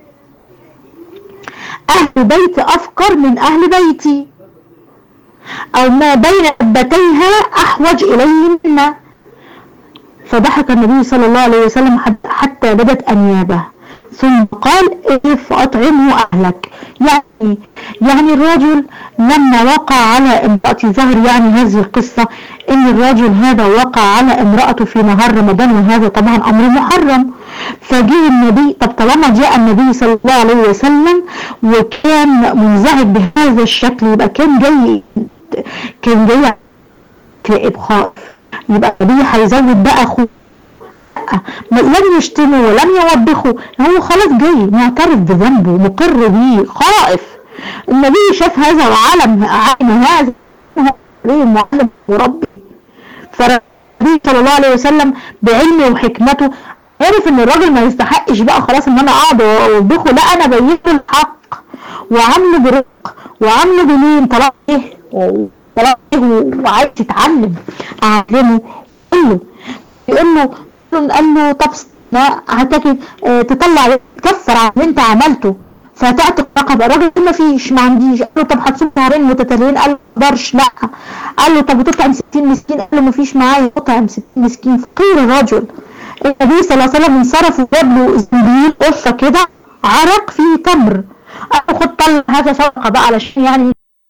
اهل بيت افقر من اهل بيتي او ما بين لبتيها احوج اليه منا فضحك النبي صلى الله عليه وسلم حتى بدت انيابه ثم قال ايه فاطعمه اهلك يعني يعني الرجل لما وقع على امرأة ظهر يعني هذه القصة ان الرجل هذا وقع على امرأته في نهار رمضان وهذا طبعا امر محرم فجاء النبي طب طالما جاء النبي صلى الله عليه وسلم وكان منزعج بهذا الشكل يبقى كان جاي كان جاي كائب خائف يبقى النبي هيزود بقى اخوه لم يشتمه ولم يوبخه هو خلاص جاي معترف بذنبه مقر بيه خائف النبي شاف هذا وعلم علم هذا هو معلم وربي فالنبي صلى الله عليه وسلم بعلمه وحكمته عرف ان الراجل ما يستحقش بقى خلاص ان انا اقعد واوبخه لا انا بينت الحق وعامله برق وعامله بلين طلع ايه طلع ايه وعايز يتعلم اعلمه قول له يقول له قال له طب هتاكل اه تطلع تكفر عن اللي انت عملته فتعتق رقبة الراجل ما فيش ما عنديش قال له طب هتصوم شهرين متتاليين قال له ما اقدرش لا قال له طب وتطعم 60 مسكين قال له ما فيش معايا تطعم 60 مسكين فقير الرجل النبي صلى الله عليه وسلم انصرف وجاب له زنبيل قصه كده عرق فيه تمر قال له خد طلع هذا صدقه بقى علشان يعني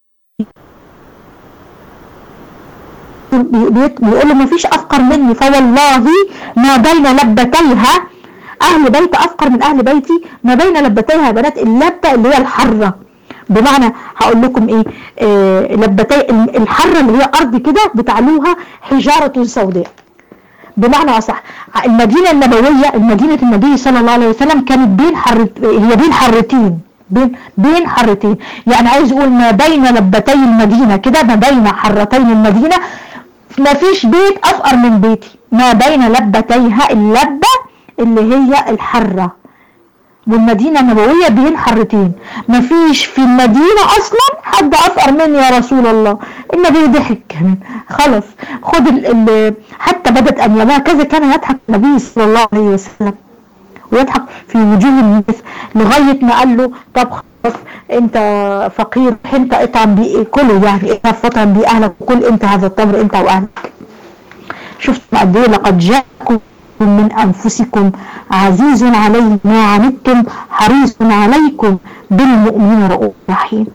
بيقول له مفيش افقر مني فوالله ما بين لبتيها اهل بيت افقر من اهل بيتي ما بين لبتيها بنات اللبة اللي هي الحرة بمعنى هقول لكم ايه آه لبتي الحرة اللي هي ارض كده بتعلوها حجارة سوداء بمعنى اصح المدينة النبوية المدينة النبي صلى الله عليه وسلم كانت بين حر هي بين حرتين بين بين حرتين يعني عايز يقول ما بين لبتي المدينة كده ما بين حرتين المدينة ما فيش بيت افقر من بيتي ما بين لبتيها اللبة اللي هي الحرة والمدينة النبوية بين حرتين ما فيش في المدينة اصلا حد افقر مني يا رسول الله النبي ضحك كمان خلاص خد ال ال حتى بدت انيابها كذا كان يضحك النبي صلى الله عليه وسلم ويضحك في وجوه الناس لغاية ما قال له طب خلاص انت فقير انت اطعم بيه كله يعني اذهب فاطعم بيه اهلك وكل انت هذا التمر انت واهلك شفت قد ايه لقد جاءكم من انفسكم عزيز عليه ما عنتم حريص عليكم بالمؤمنين رؤوف رحيم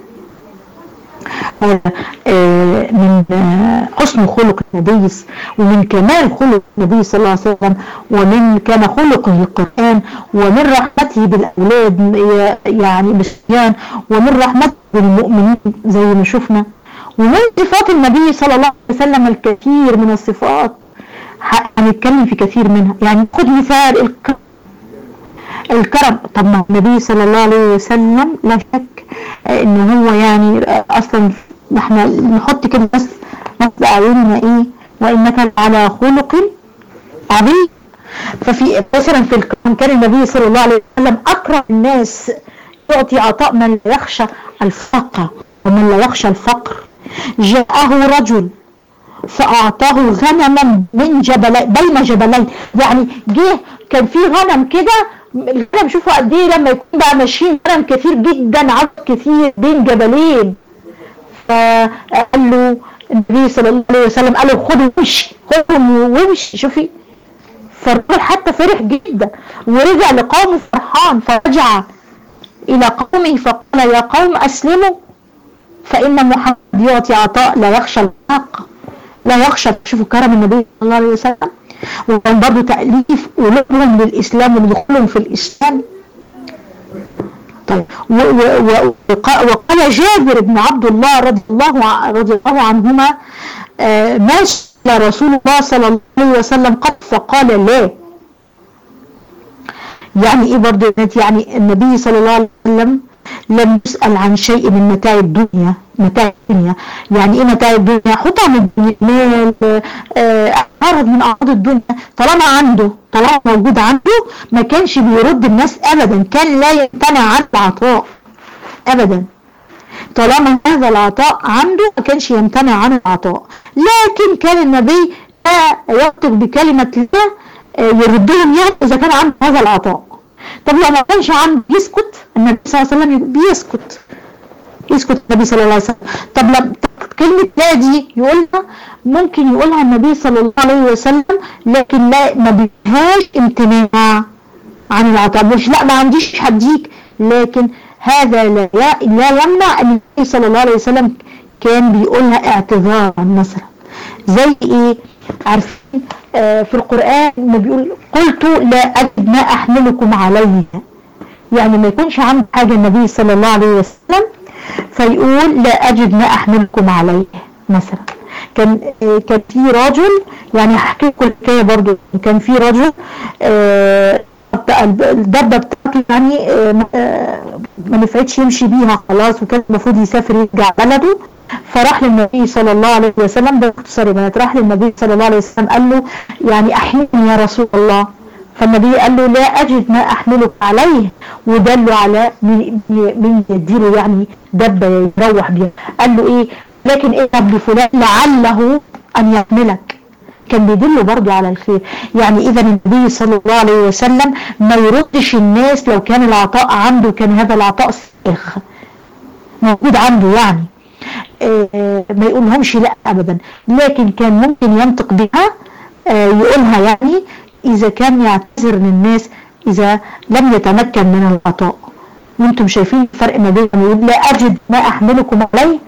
آه، من آه، حسن خلق النبي ومن كمال خلق النبي صلى الله عليه وسلم ومن كان خلقه القرآن ومن رحمته بالأولاد يعني بالصبيان ومن رحمته بالمؤمنين زي ما شفنا ومن صفات النبي صلى الله عليه وسلم الكثير من الصفات هنتكلم في كثير منها يعني خد مثال الكرم الكرم طب ما النبي صلى الله عليه وسلم لا شك ان هو يعني اصلا احنا نحط كده بس نصب اعيننا ايه وانك على خلق عظيم ففي مثلا في الكرم كان النبي صلى الله عليه وسلم اكرم الناس يعطي عطاء من لا يخشى الفقر ومن لا يخشى الفقر جاءه رجل فأعطاه غنما من جبلين بين جبلين يعني جه كان في غنم كده الغنم شوفوا قد ايه لما يكون بقى ماشيين غنم كثير جدا عدد كثير بين جبلين فقال له النبي صلى الله عليه وسلم قال له خدوا ومشي خدهم ومشي شوفي فالرجل حتى فرح جدا ورجع لقومه فرحان فرجع إلى قومه فقال يا قوم أسلموا فإن محمد يعطي عطاء لا يخشى الحق لا يخشى شوفوا كرم النبي صلى الله عليه وسلم وكان برضه تأليف قلوبهم للإسلام ودخولهم في الإسلام طيب وقال جابر بن عبد الله رضي الله رضي الله عنهما آه ما سئل رسول الله صلى الله عليه وسلم قط فقال لا يعني ايه برضه يعني النبي صلى الله عليه وسلم لم يسأل عن شيء من متاع الدنيا متاع الدنيا يعني ايه متاع الدنيا حطها من المال عرض من اعراض الدنيا طالما عنده طالما موجود عنده ما كانش بيرد الناس ابدا كان لا يمتنع عن العطاء ابدا طالما هذا العطاء عنده ما كانش يمتنع عن العطاء لكن كان النبي لا ينطق بكلمة الله يردهم يعني اذا كان عنده هذا العطاء طب لو ما كانش عنده يسكت النبي صلى الله عليه وسلم بيسكت يسكت النبي صلى الله عليه وسلم طب لما كلمة لا دي يقولها ممكن يقولها النبي صلى الله عليه وسلم لكن لا ما بيهاش امتناع عن العطاء مش لا ما عنديش هديك لكن هذا لا لا يمنع ان النبي صلى الله عليه وسلم كان بيقولها اعتذارا مثلا زي ايه عارفين آه في القرآن ما بيقول قلت لا أجد ما أحملكم عليه يعني ما يكونش عنده حاجة النبي صلى الله عليه وسلم فيقول لا أجد ما أحملكم عليه مثلا كان آه كان في رجل يعني هحكي لكم الحكايه برضو كان في رجل آه الدبه بتاعته يعني ما نفعتش يمشي بيها خلاص وكان المفروض يسافر يرجع بلده فراح للنبي صلى الله عليه وسلم ده اختصار بنات راح للنبي صلى الله عليه وسلم قال له يعني احيني يا رسول الله فالنبي قال له لا اجد ما احملك عليه ودله على من يديله يعني دبه يروح بيها قال له ايه لكن اذهب لفلان لعله ان يحملك كان بيدله برضه على الخير يعني اذا النبي صلى الله عليه وسلم ما يردش الناس لو كان العطاء عنده كان هذا العطاء سائغ موجود عنده يعني ما يقولهمش لا ابدا لكن كان ممكن ينطق بها يقولها يعني اذا كان يعتذر للناس اذا لم يتمكن من العطاء وانتم شايفين الفرق ما بين يقول لا اجد ما احملكم عليه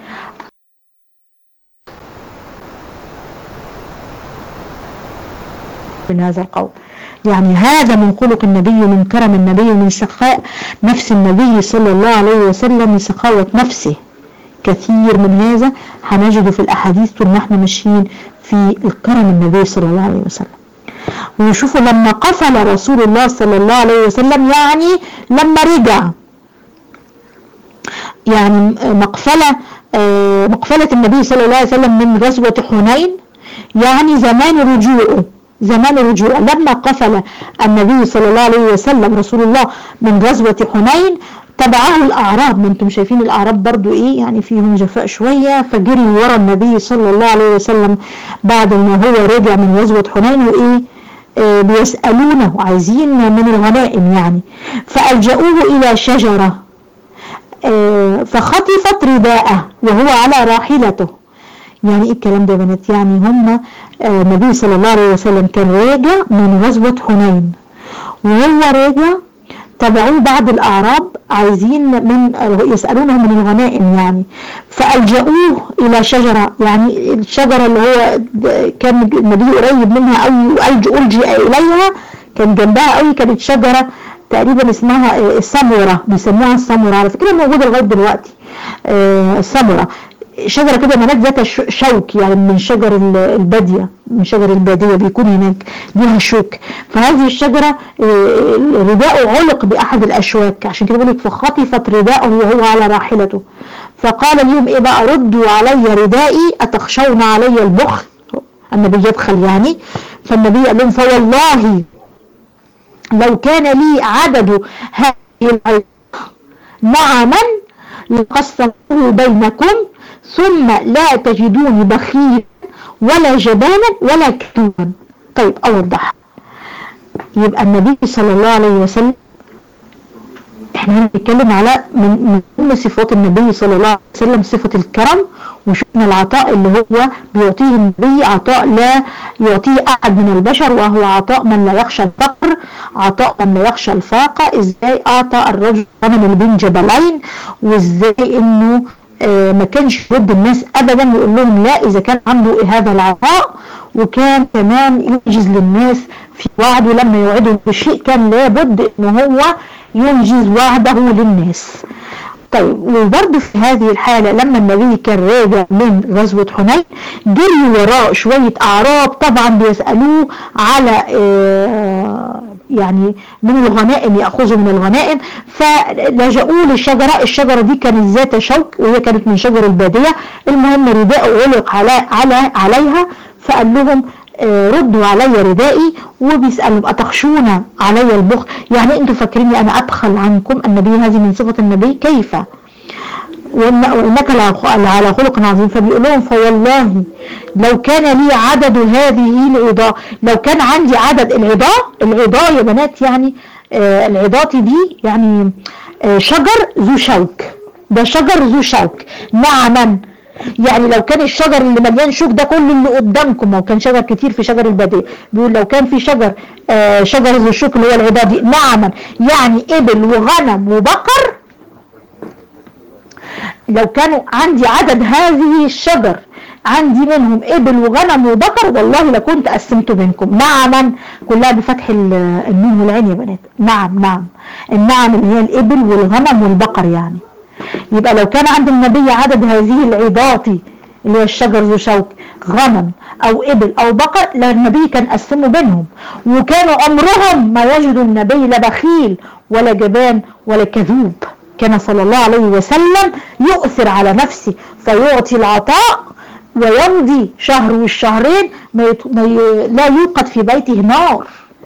من هذا القول يعني هذا من خلق النبي من كرم النبي من سخاء نفس النبي صلى الله عليه وسلم من سخاوة نفسه كثير من هذا هنجده في الأحاديث طول ما احنا ماشيين في الكرم النبي صلى الله عليه وسلم وشوفوا لما قفل رسول الله صلى الله عليه وسلم يعني لما رجع يعني مقفلة مقفلة النبي صلى الله عليه وسلم من غزوة حنين يعني زمان رجوعه زمان رجوعه لما قفل النبي صلى الله عليه وسلم رسول الله من غزوة حنين تبعه الأعراب ما انتم شايفين الأعراب برضو ايه يعني فيهم جفاء شوية فجري ورا النبي صلى الله عليه وسلم بعد ما هو رجع من غزوة حنين وايه آه بيسألونه عايزين من الغنائم يعني فألجأوه إلى شجرة آه، فخطفت رداءه وهو على راحلته يعني ايه الكلام ده يا بنات يعني هم آه، النبي صلى الله عليه وسلم كان راجع من غزوة حنين وهو راجع تبعوه بعض الأعراب عايزين من يسألونه من الغنائم يعني فألجأوه إلى شجرة يعني الشجرة اللي هو كان النبي قريب منها أو ألجأ إليها كان جنبها قوي كانت شجرة تقريبا اسمها السمرة بيسموها السمرة على فكرة موجودة لغاية دلوقتي آه، السمرة شجرة كده منات ذات شوك يعني من شجر البادية من شجر البادية بيكون هناك ليها شوك فهذه الشجرة آه، رداءه علق بأحد الأشواك عشان كده بقول لك فخطفت رداءه وهو على راحلته فقال لهم ايه بقى ردوا علي ردائي أتخشون علي البخل النبي يبخل يعني فالنبي قال لهم فوالله لو كان لي عدد هذه نعما لقسمه بينكم ثم لا تجدوني بخيلا ولا جبانا ولا كتوبا طيب أوضح يبقى النبي صلى الله عليه وسلم احنا هنتكلم على من من صفات النبي صلى الله عليه وسلم صفة الكرم وشفنا العطاء اللي هو بيعطيه النبي عطاء لا يعطيه أحد من البشر وهو عطاء من لا يخشى الفقر عطاء من لا يخشى الفاقة ازاي أعطى الرجل غنم اللي بين جبلين وازاي انه آه ما كانش ضد الناس ابدا ويقول لهم لا اذا كان عنده هذا العطاء وكان كمان ينجز للناس في وعده لما يوعدهم بشيء كان لابد ان هو ينجز وعده للناس طيب وبرضه في هذه الحالة لما النبي كان راجع من غزوة حنين جري وراء شوية أعراب طبعا بيسألوه على آه يعني من الغنائم يأخذوا من الغنائم فلجأوا للشجرة الشجرة دي كانت ذات شوك وهي كانت من شجر البادية المهم رداء علق على على عليها فقال لهم آه، ردوا علي ردائي وبيسألهم أتخشون علي البخل يعني أنتوا فاكريني أنا أبخل عنكم النبي هذه من صفة النبي كيف وإنك على خلق عظيم فبيقول لهم فوالله لو كان لي عدد هذه العضاء لو كان عندي عدد العضاء العضاء يا بنات يعني آه العضات دي يعني آه شجر ذو شوك ده شجر ذو شوك نعما يعني لو كان الشجر اللي مليان شوك ده كله اللي قدامكم ما كان شجر كتير في شجر البادية بيقول لو كان في شجر آه شجر ذو الشوك اللي هو العبادي نعما يعني ابل وغنم وبقر لو كانوا عندي عدد هذه الشجر عندي منهم ابل وغنم وبقر والله لكنت قسمت بينكم نعما كلها بفتح النون والعين يا بنات نعم نعم النعم اللي هي الابل والغنم والبقر يعني يبقى لو كان عند النبي عدد هذه العظات اللي هو الشجر ذو شوك غنم او ابل او بقر لا النبي كان قسمه بينهم وكانوا امرهم ما يجد النبي لا بخيل ولا جبان ولا كذوب كان صلى الله عليه وسلم يؤثر على نفسه فيعطي العطاء ويمضي شهر والشهرين ما يت... ما ي... لا يوقد في بيته نار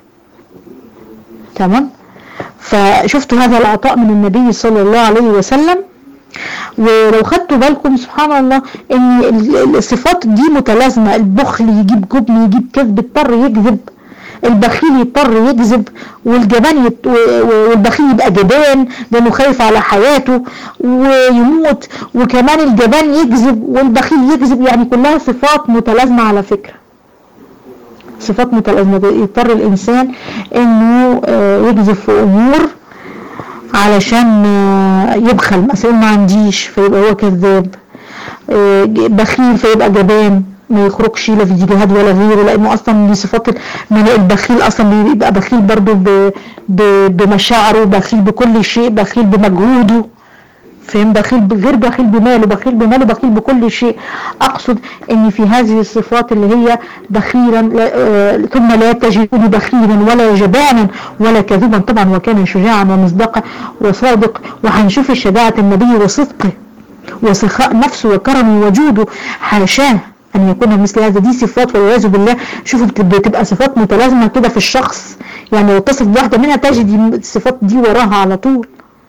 تمام فشفتوا هذا العطاء من النبي صلى الله عليه وسلم ولو خدتوا بالكم سبحان الله ان الصفات دي متلازمة البخل يجيب جبن يجيب كذب اضطر يكذب البخيل يضطر يكذب والجبان يت... والبخيل يبقى جبان لانه خايف على حياته ويموت وكمان الجبان يكذب والبخيل يكذب يعني كلها صفات متلازمة على فكرة صفات متلازمة يضطر الانسان انه آه، يكذب في امور علشان آه، يبخل مثلا ما عنديش فيبقى هو كذاب آه، بخيل فيبقى جبان ما يخرجش لا في جهاد ولا غيره لانه اصلا من صفات من البخيل اصلا بيبقى بخيل برضه بمشاعره بخيل بكل شيء بخيل بمجهوده فهم بخيل غير بخيل بماله بخيل بماله بخيل بكل شيء اقصد ان في هذه الصفات اللي هي بخيلا آه، ثم لا تجدني بخيلا ولا جبانا ولا كذوبا طبعا وكان شجاعا ومصدقا وصادق وهنشوف شجاعة النبي وصدقه وسخاء نفسه وكرمه وجوده حاشاه أن يكون مثل هذا دي صفات والعياذ بالله شوفوا بتبقى صفات متلازمة كده في الشخص يعني لو تصف بواحدة منها تجد الصفات دي وراها على طول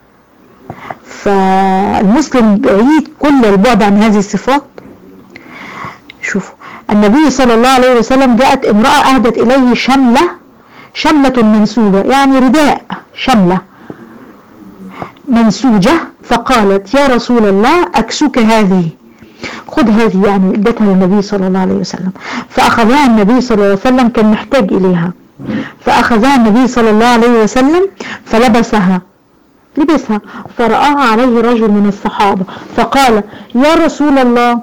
فالمسلم بعيد كل البعد عن هذه الصفات شوفوا النبي صلى الله عليه وسلم جاءت امرأة أهدت إليه شملة شملة منسوجة يعني رداء شملة منسوجة فقالت يا رسول الله أكسوك هذه خذ هذه يعني ادتها للنبي صلى الله عليه وسلم فأخذها النبي صلى الله عليه وسلم كان محتاج إليها فأخذها النبي صلى الله عليه وسلم فلبسها لبسها فرآها عليه رجل من الصحابة فقال يا رسول الله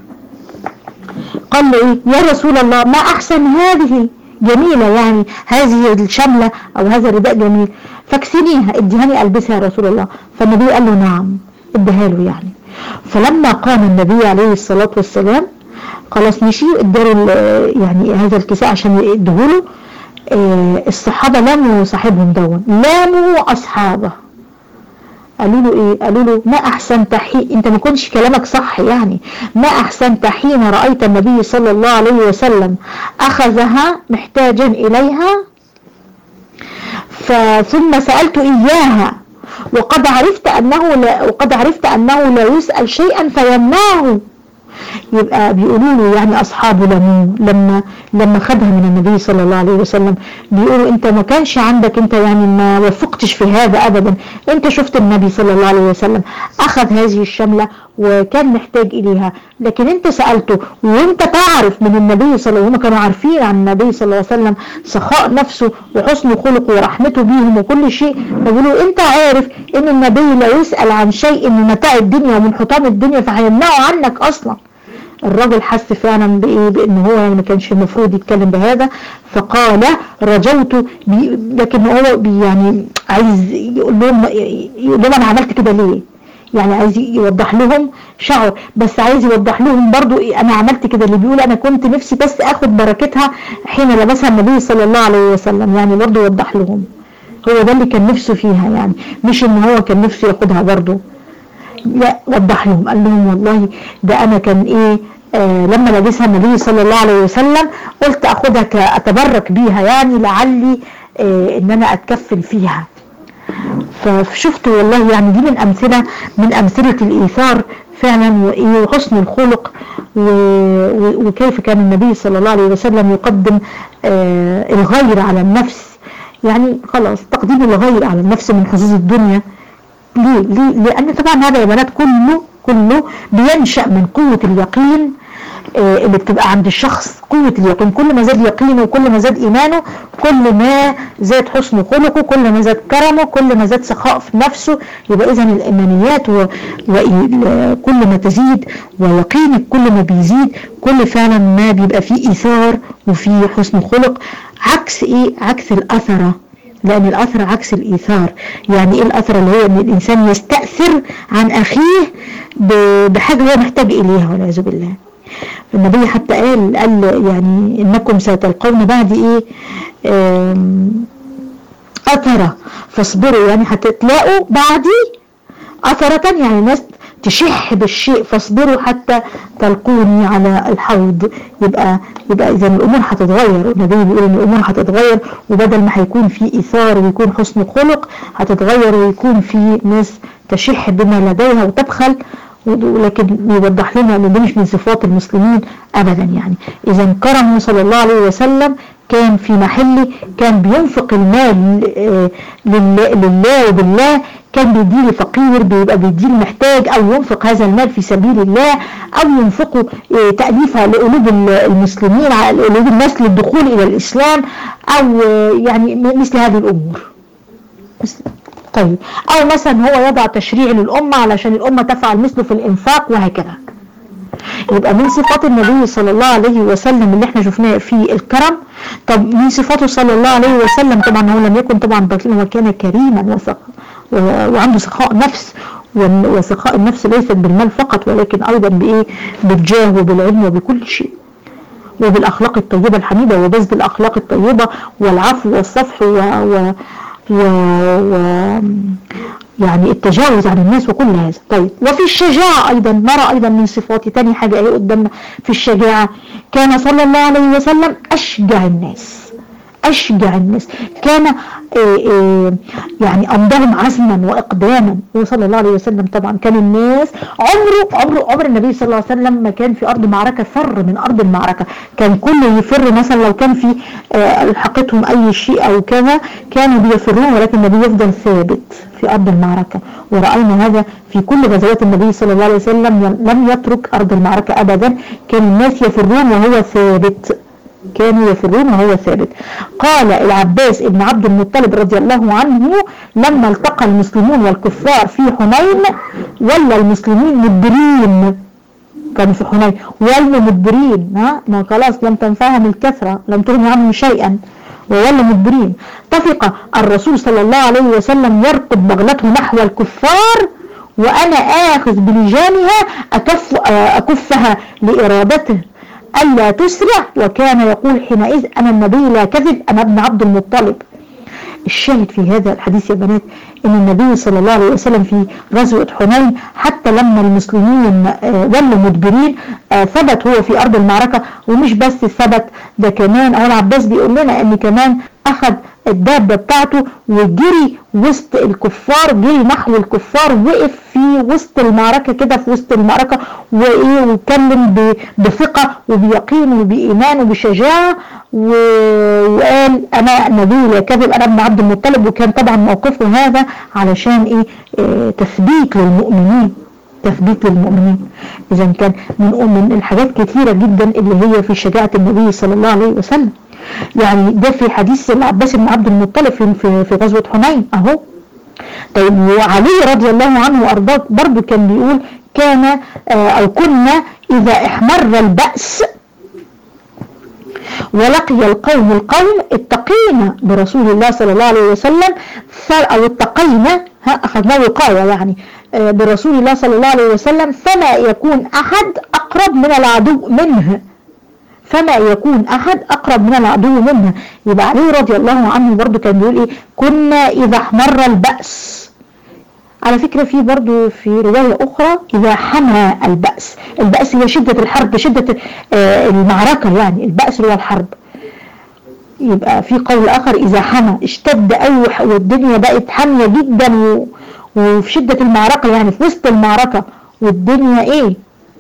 قال له ايه يا رسول الله ما احسن هذه جميلة يعني هذه الشملة او هذا الرداء جميل فاكسنيها اديهاني البسها يا رسول الله فالنبي قال له نعم اديها له يعني فلما قام النبي عليه الصلاة والسلام خلاص مشي اداله يعني هذا الكساء عشان يديهوله اه الصحابة لاموا صاحبهم دون لاموا اصحابه قالوا له ايه قالوا له ما احسنت حين انت ما كنتش كلامك صح يعني ما احسنت حين رأيت النبي صلى الله عليه وسلم اخذها محتاجا اليها ثم سألت اياها وقد عرفت انه لا وقد عرفت انه لا يسأل شيئا فيمنعه يبقى بيقولوا له يعني اصحابه لما لما لما خدها من النبي صلى الله عليه وسلم بيقولوا انت ما كانش عندك انت يعني ما وفقتش في هذا ابدا انت شفت النبي صلى الله عليه وسلم اخذ هذه الشملة وكان محتاج اليها لكن انت سألته وانت تعرف من النبي صلى الله عليه وسلم كانوا عارفين عن النبي صلى الله عليه وسلم سخاء نفسه وحسن خلقه ورحمته بيهم وكل شيء فبيقولوا انت عارف ان النبي لا يسأل عن شيء من متاع الدنيا ومن حطام الدنيا فهيمنعه عنك اصلا الراجل حس فعلا بايه بان هو يعني ما كانش المفروض يتكلم بهذا فقال رجوت لكن هو يعني عايز يقول لهم يقول لهم انا عملت كده ليه يعني عايز يوضح لهم شعر بس عايز يوضح لهم برضو انا عملت كده اللي بيقول انا كنت نفسي بس اخد بركتها حين لبسها النبي صلى الله عليه وسلم يعني برضو يوضح لهم هو ده اللي كان نفسه فيها يعني مش ان هو كان نفسه ياخدها برضو لا وضح لهم قال لهم والله ده انا كان ايه آه لما لبسها النبي صلى الله عليه وسلم قلت اخدها اتبرك بيها يعني لعلي آه ان انا اتكفل فيها فشفت والله يعني دي من امثلة من امثلة الايثار فعلا وحسن الخلق وكيف كان النبي صلى الله عليه وسلم يقدم آه الغير على النفس يعني خلاص تقديم الغير على النفس من حظوظ الدنيا ليه؟ ليه؟ لأن طبعا هذا يا بنات كله كله بينشأ من قوة اليقين آه اللي بتبقى عند الشخص قوة اليقين كل ما زاد يقينه وكل ما زاد إيمانه كل ما زاد حسن خلقه كل ما زاد كرمه كل ما زاد سخاء في نفسه يبقى إذا الإيمانيات وكل ما تزيد ويقينك كل ما بيزيد كل فعلا ما بيبقى فيه إيثار وفيه حسن خلق عكس إيه عكس الأثرة لأن الأثر عكس الإيثار يعني إيه الأثر اللي هو أن الإنسان يستأثر عن أخيه بحاجة هو محتاج إليها والعياذ بالله النبي حتى قال قال يعني إنكم ستلقون بعد إيه أثرة فاصبروا يعني هتتلاقوا بعدي أثرة يعني ناس تشح بالشيء فاصبروا حتى تلقوني على الحوض يبقى يبقى اذا الامور هتتغير النبي بيقول ان الامور هتتغير وبدل ما هيكون في ايثار ويكون حسن خلق هتتغير ويكون في ناس تشح بما لديها وتبخل ولكن يوضح لنا ان دي مش من صفات المسلمين ابدا يعني اذا كرمه صلى الله عليه وسلم كان في محله كان بينفق المال لله, لله وبالله كان بيديه لفقير بيبقى بيديه المحتاج او ينفق هذا المال في سبيل الله او ينفقه تأليفها لقلوب المسلمين على قلوب الناس للدخول الى الاسلام او يعني مثل هذه الامور طيب او مثلا هو يضع تشريع للامة علشان الامة تفعل مثله في الانفاق وهكذا يبقى من صفات النبي صلى الله عليه وسلم اللي احنا شفناه في الكرم طب من صفاته صلى الله عليه وسلم طبعا هو لم يكن طبعا بخيلا وكان كريما وسخ وعنده سخاء نفس وسخاء النفس ليست بالمال فقط ولكن ايضا بايه بالجاه وبالعلم وبكل شيء وبالاخلاق الطيبة الحميدة وبذل الاخلاق الطيبة والعفو والصفح و, و و... و... يعني التجاوز عن الناس وكل هذا طيب وفي الشجاعة أيضا نرى أيضا من صفاته تاني حاجة ايه قدامنا في الشجاعة كان صلى الله عليه وسلم أشجع الناس أشجع الناس كان إيه إيه يعني أمضاهم عزما وإقداما هو صلى الله عليه وسلم طبعا كان الناس عمره عمره عمر النبي صلى الله عليه وسلم ما كان في أرض معركة فر من أرض المعركة كان كله يفر مثلا لو كان في آه، ألحقتهم أي شيء أو كذا كانوا بيفرون ولكن النبي يفضل ثابت في أرض المعركة ورأينا هذا في كل غزوات النبي صلى الله عليه وسلم لم يترك أرض المعركة أبدا كان الناس يفرون وهو ثابت كانوا يفرون وهو ثابت قال العباس ابن عبد المطلب رضي الله عنه لما التقى المسلمون والكفار في حنين ولا المسلمين مدبرين كانوا في حنين ولوا مدبرين ها ما خلاص لم تنفعهم الكثرة لم تغني عنهم شيئا وولوا مدبرين طفق الرسول صلى الله عليه وسلم يرقد بغلته نحو الكفار وأنا آخذ بلجانها أكف أكفها لإرادته ألا تسرع وكان يقول حينئذ أنا النبي لا كذب أنا ابن عبد المطلب الشاهد في هذا الحديث يا بنات ان النبي صلى الله عليه وسلم في غزوة حنين حتى لما المسلمين آه، ولوا مدبرين آه، ثبت هو في ارض المعركة ومش بس ثبت ده كمان اهو العباس بيقول لنا ان كمان اخذ الدابة بتاعته وجري وسط الكفار جري نحو الكفار وقف في وسط المعركة كده في وسط المعركة وايه واتكلم بثقة وبيقين وبإيمان وبشجاعة وقال انا نبي لا كذب انا ابن عبد المطلب وكان طبعا موقفه هذا علشان ايه اه تثبيت للمؤمنين تثبيت للمؤمنين اذا كان من من الحاجات كثيرة جدا اللي هي في شجاعة النبي صلى الله عليه وسلم يعني ده في حديث العباس بن عبد المطلب في, في, في غزوة حنين اهو طيب وعلي رضي الله عنه وارضاه برضه كان بيقول كان اه او كنا اذا احمر البأس ولقي القوم القوم اتقينا برسول الله صلى الله عليه وسلم أو اتقينا أخذنا وقاية يعني آه، برسول الله صلى الله عليه وسلم فما يكون أحد أقرب من العدو منه فما يكون أحد أقرب من العدو منه يبقى عليه رضي الله عنه برضو كان بيقول إيه كنا إذا احمر البأس على فكرة في برضو في رواية أخرى إذا حمى البأس البأس هي شدة الحرب شدة آه، المعركة يعني البأس هو الحرب يبقى في قول آخر إذا حمى اشتد أوح والدنيا بقت حامية جدا وفي شدة المعركة يعني في وسط المعركة والدنيا إيه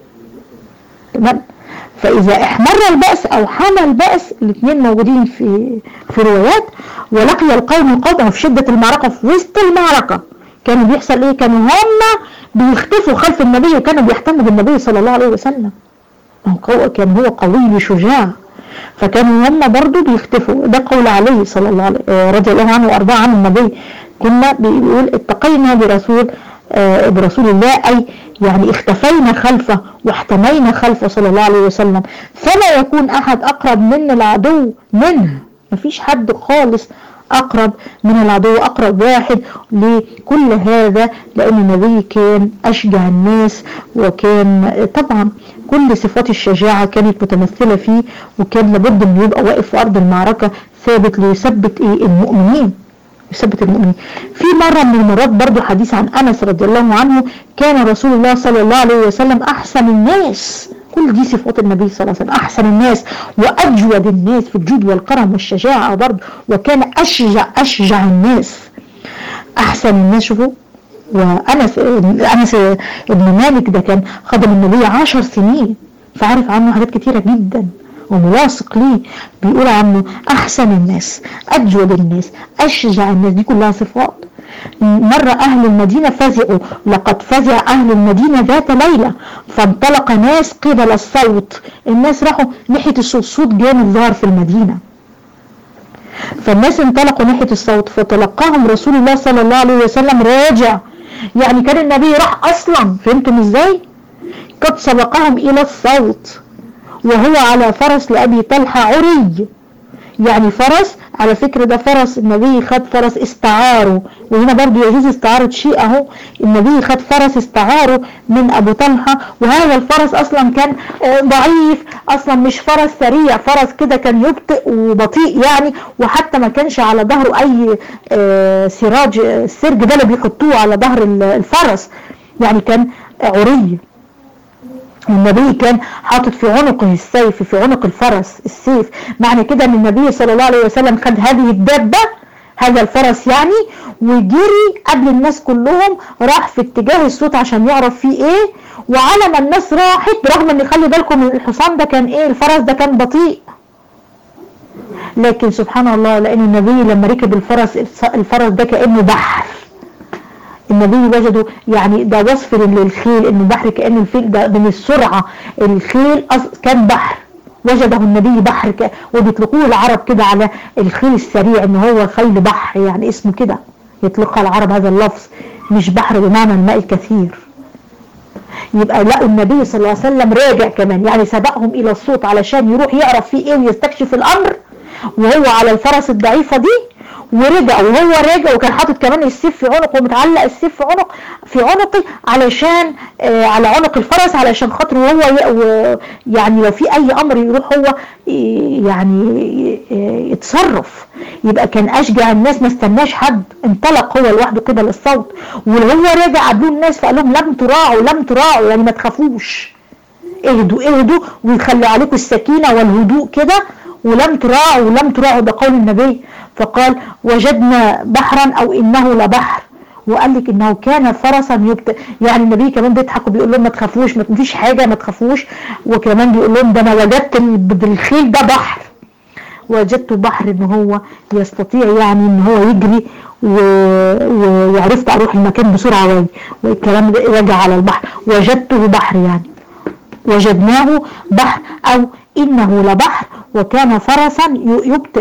تمام فإذا احمر البأس أو حمى البأس الاثنين موجودين في في روايات ولقي القوم القوم في شدة المعركة في وسط المعركة كانوا بيحصل ايه كانوا هم بيختفوا خلف النبي وكانوا بيهتموا بالنبي صلى الله عليه وسلم كان هو قوي وشجاع فكانوا هم برضو بيختفوا ده قول علي صلى الله عليه آه، رضي الله عنه وارضاه عن النبي كنا بيقول اتقينا برسول آه، برسول الله اي يعني اختفينا خلفه واحتمينا خلفه صلى الله عليه وسلم فلا يكون احد اقرب من العدو منه مفيش حد خالص أقرب من العدو أقرب واحد لكل هذا لأن النبي كان أشجع الناس وكان طبعا كل صفات الشجاعة كانت متمثلة فيه وكان لابد أن يبقى واقف في أرض المعركة ثابت ليثبت إيه المؤمنين يثبت المؤمنين في مرة من المرات برضو حديث عن أنس رضي الله عنه كان رسول الله صلى الله عليه وسلم أحسن الناس كل دي صفات النبي صلى الله عليه وسلم أحسن الناس وأجود الناس في الجود والكرم والشجاعة برضه وكان أشجع أشجع الناس أحسن الناس شوفوا وأنس أنس ابن مالك ده كان خدم النبي عشر سنين فعرف عنه حاجات كتيرة جدا وملاصق ليه بيقول عنه أحسن الناس أجود الناس أشجع الناس دي كلها صفات مر أهل المدينة فزعوا لقد فزع أهل المدينة ذات ليلة فانطلق ناس قبل الصوت الناس راحوا ناحية الصوت صوت جامد ظهر في المدينة فالناس انطلقوا ناحية الصوت فتلقاهم رسول الله صلى الله عليه وسلم راجع يعني كان النبي راح أصلا فهمتم ازاي قد سبقهم إلى الصوت وهو على فرس لأبي طلحة عري يعني فرس على فكرة ده فرس النبي خد فرس استعاره وهنا برضو يجوز استعارة شيء اهو النبي خد فرس استعاره من ابو طلحة وهذا الفرس اصلا كان آه، ضعيف اصلا مش فرس سريع فرس كده كان يبطئ وبطيء يعني وحتى ما كانش على ظهره اي آه، سراج السرج ده اللي بيحطوه على ظهر الفرس يعني كان عري النبي كان حاطط في عنقه السيف في عنق الفرس السيف معنى كده ان النبي صلى الله عليه وسلم خد هذه الدابة هذا الفرس يعني وجري قبل الناس كلهم راح في اتجاه الصوت عشان يعرف فيه ايه وعلى ما الناس راحت برغم ان خلي بالكم الحصان ده كان ايه الفرس ده كان بطيء لكن سبحان الله لان النبي لما ركب الفرس الفرس ده كانه بحر النبي وجده يعني ده وصف للخيل انه بحر كان الفيل ده من السرعه الخيل كان بحر وجده النبي بحر ك... وبيطلقوه العرب كده على الخيل السريع ان هو خيل بحر يعني اسمه كده يطلقها العرب هذا اللفظ مش بحر بمعنى الماء الكثير يبقى لقوا النبي صلى الله عليه وسلم راجع كمان يعني سبقهم الى الصوت علشان يروح يعرف فيه ايه ويستكشف الامر وهو على الفرس الضعيفة دي ورجع وهو راجع وكان حاطط كمان السيف في عنقه ومتعلق السيف في عنق في عنقي علشان آه على عنق الفرس علشان خاطر هو يعني لو في اي امر يروح هو يعني يتصرف يبقى كان اشجع الناس ما استناش حد انطلق هو لوحده كده للصوت وهو راجع قابلوه الناس فقال لهم لم تراعوا لم تراعوا يعني ما تخافوش اهدوا اهدوا ويخلوا عليكم السكينة والهدوء كده ولم تراعوا ولم تراعوا ده قول النبي فقال وجدنا بحرا او انه لبحر وقال لك انه كان فرسا يبت... يعني النبي كمان بيضحك وبيقول لهم ما تخافوش ما فيش حاجه ما تخافوش وكمان بيقول لهم ده انا وجدت بالخيل ده بحر وجدت بحر ان هو يستطيع يعني ان هو يجري و... و... وعرفت اروح المكان بسرعه واجي والكلام ده رجع على البحر وجدته بحر يعني وجدناه بحر او انه لبحر وكان فرسا يبطئ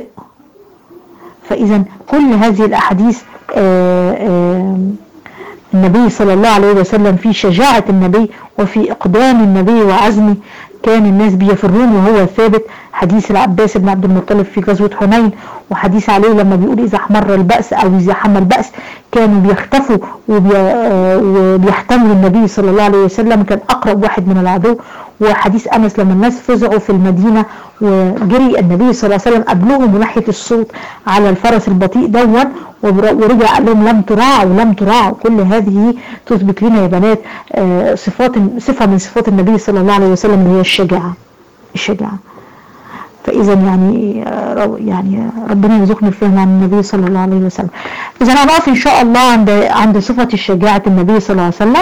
فإذا كل هذه الأحاديث آآ آآ النبي صلى الله عليه وسلم في شجاعة النبي وفي إقدام النبي وعزمه كان الناس بيفرون وهو ثابت حديث العباس بن عبد المطلب في غزوة حنين وحديث عليه لما بيقول إذا احمر البأس أو إذا حمى البأس كانوا بيختفوا وبيحتملوا النبي صلى الله عليه وسلم كان أقرب واحد من العدو وحديث أنس لما الناس فزعوا في المدينة وجري النبي صلى الله عليه وسلم قبلهم من ناحية الصوت على الفرس البطيء دون ورجع قال لهم لم تراعوا لم تراعوا كل هذه تثبت لنا يا بنات صفات صفة من صفات النبي صلى الله عليه وسلم اللي هي الشجاعة الشجاعة فإذا يعني يعني ربنا يرزقنا الفهم عن النبي صلى الله عليه وسلم إذا هنقف إن شاء الله عند عند صفة الشجاعة النبي صلى الله عليه وسلم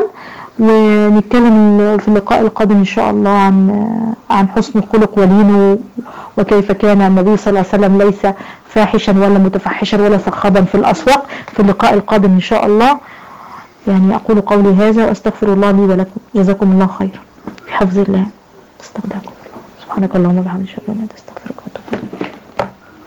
ونتكلم في اللقاء القادم إن شاء الله عن عن حسن الخلق ولينه وكيف كان النبي صلى الله عليه وسلم ليس فاحشا ولا متفحشا ولا صخبا في الأسواق في اللقاء القادم إن شاء الله يعني أقول قولي هذا وأستغفر الله لي ولكم جزاكم الله خيرا في حفظ الله استودعكم سبحانك اللهم وبحمدك اشهد ان لا اله الا انت استغفرك واتوب اليك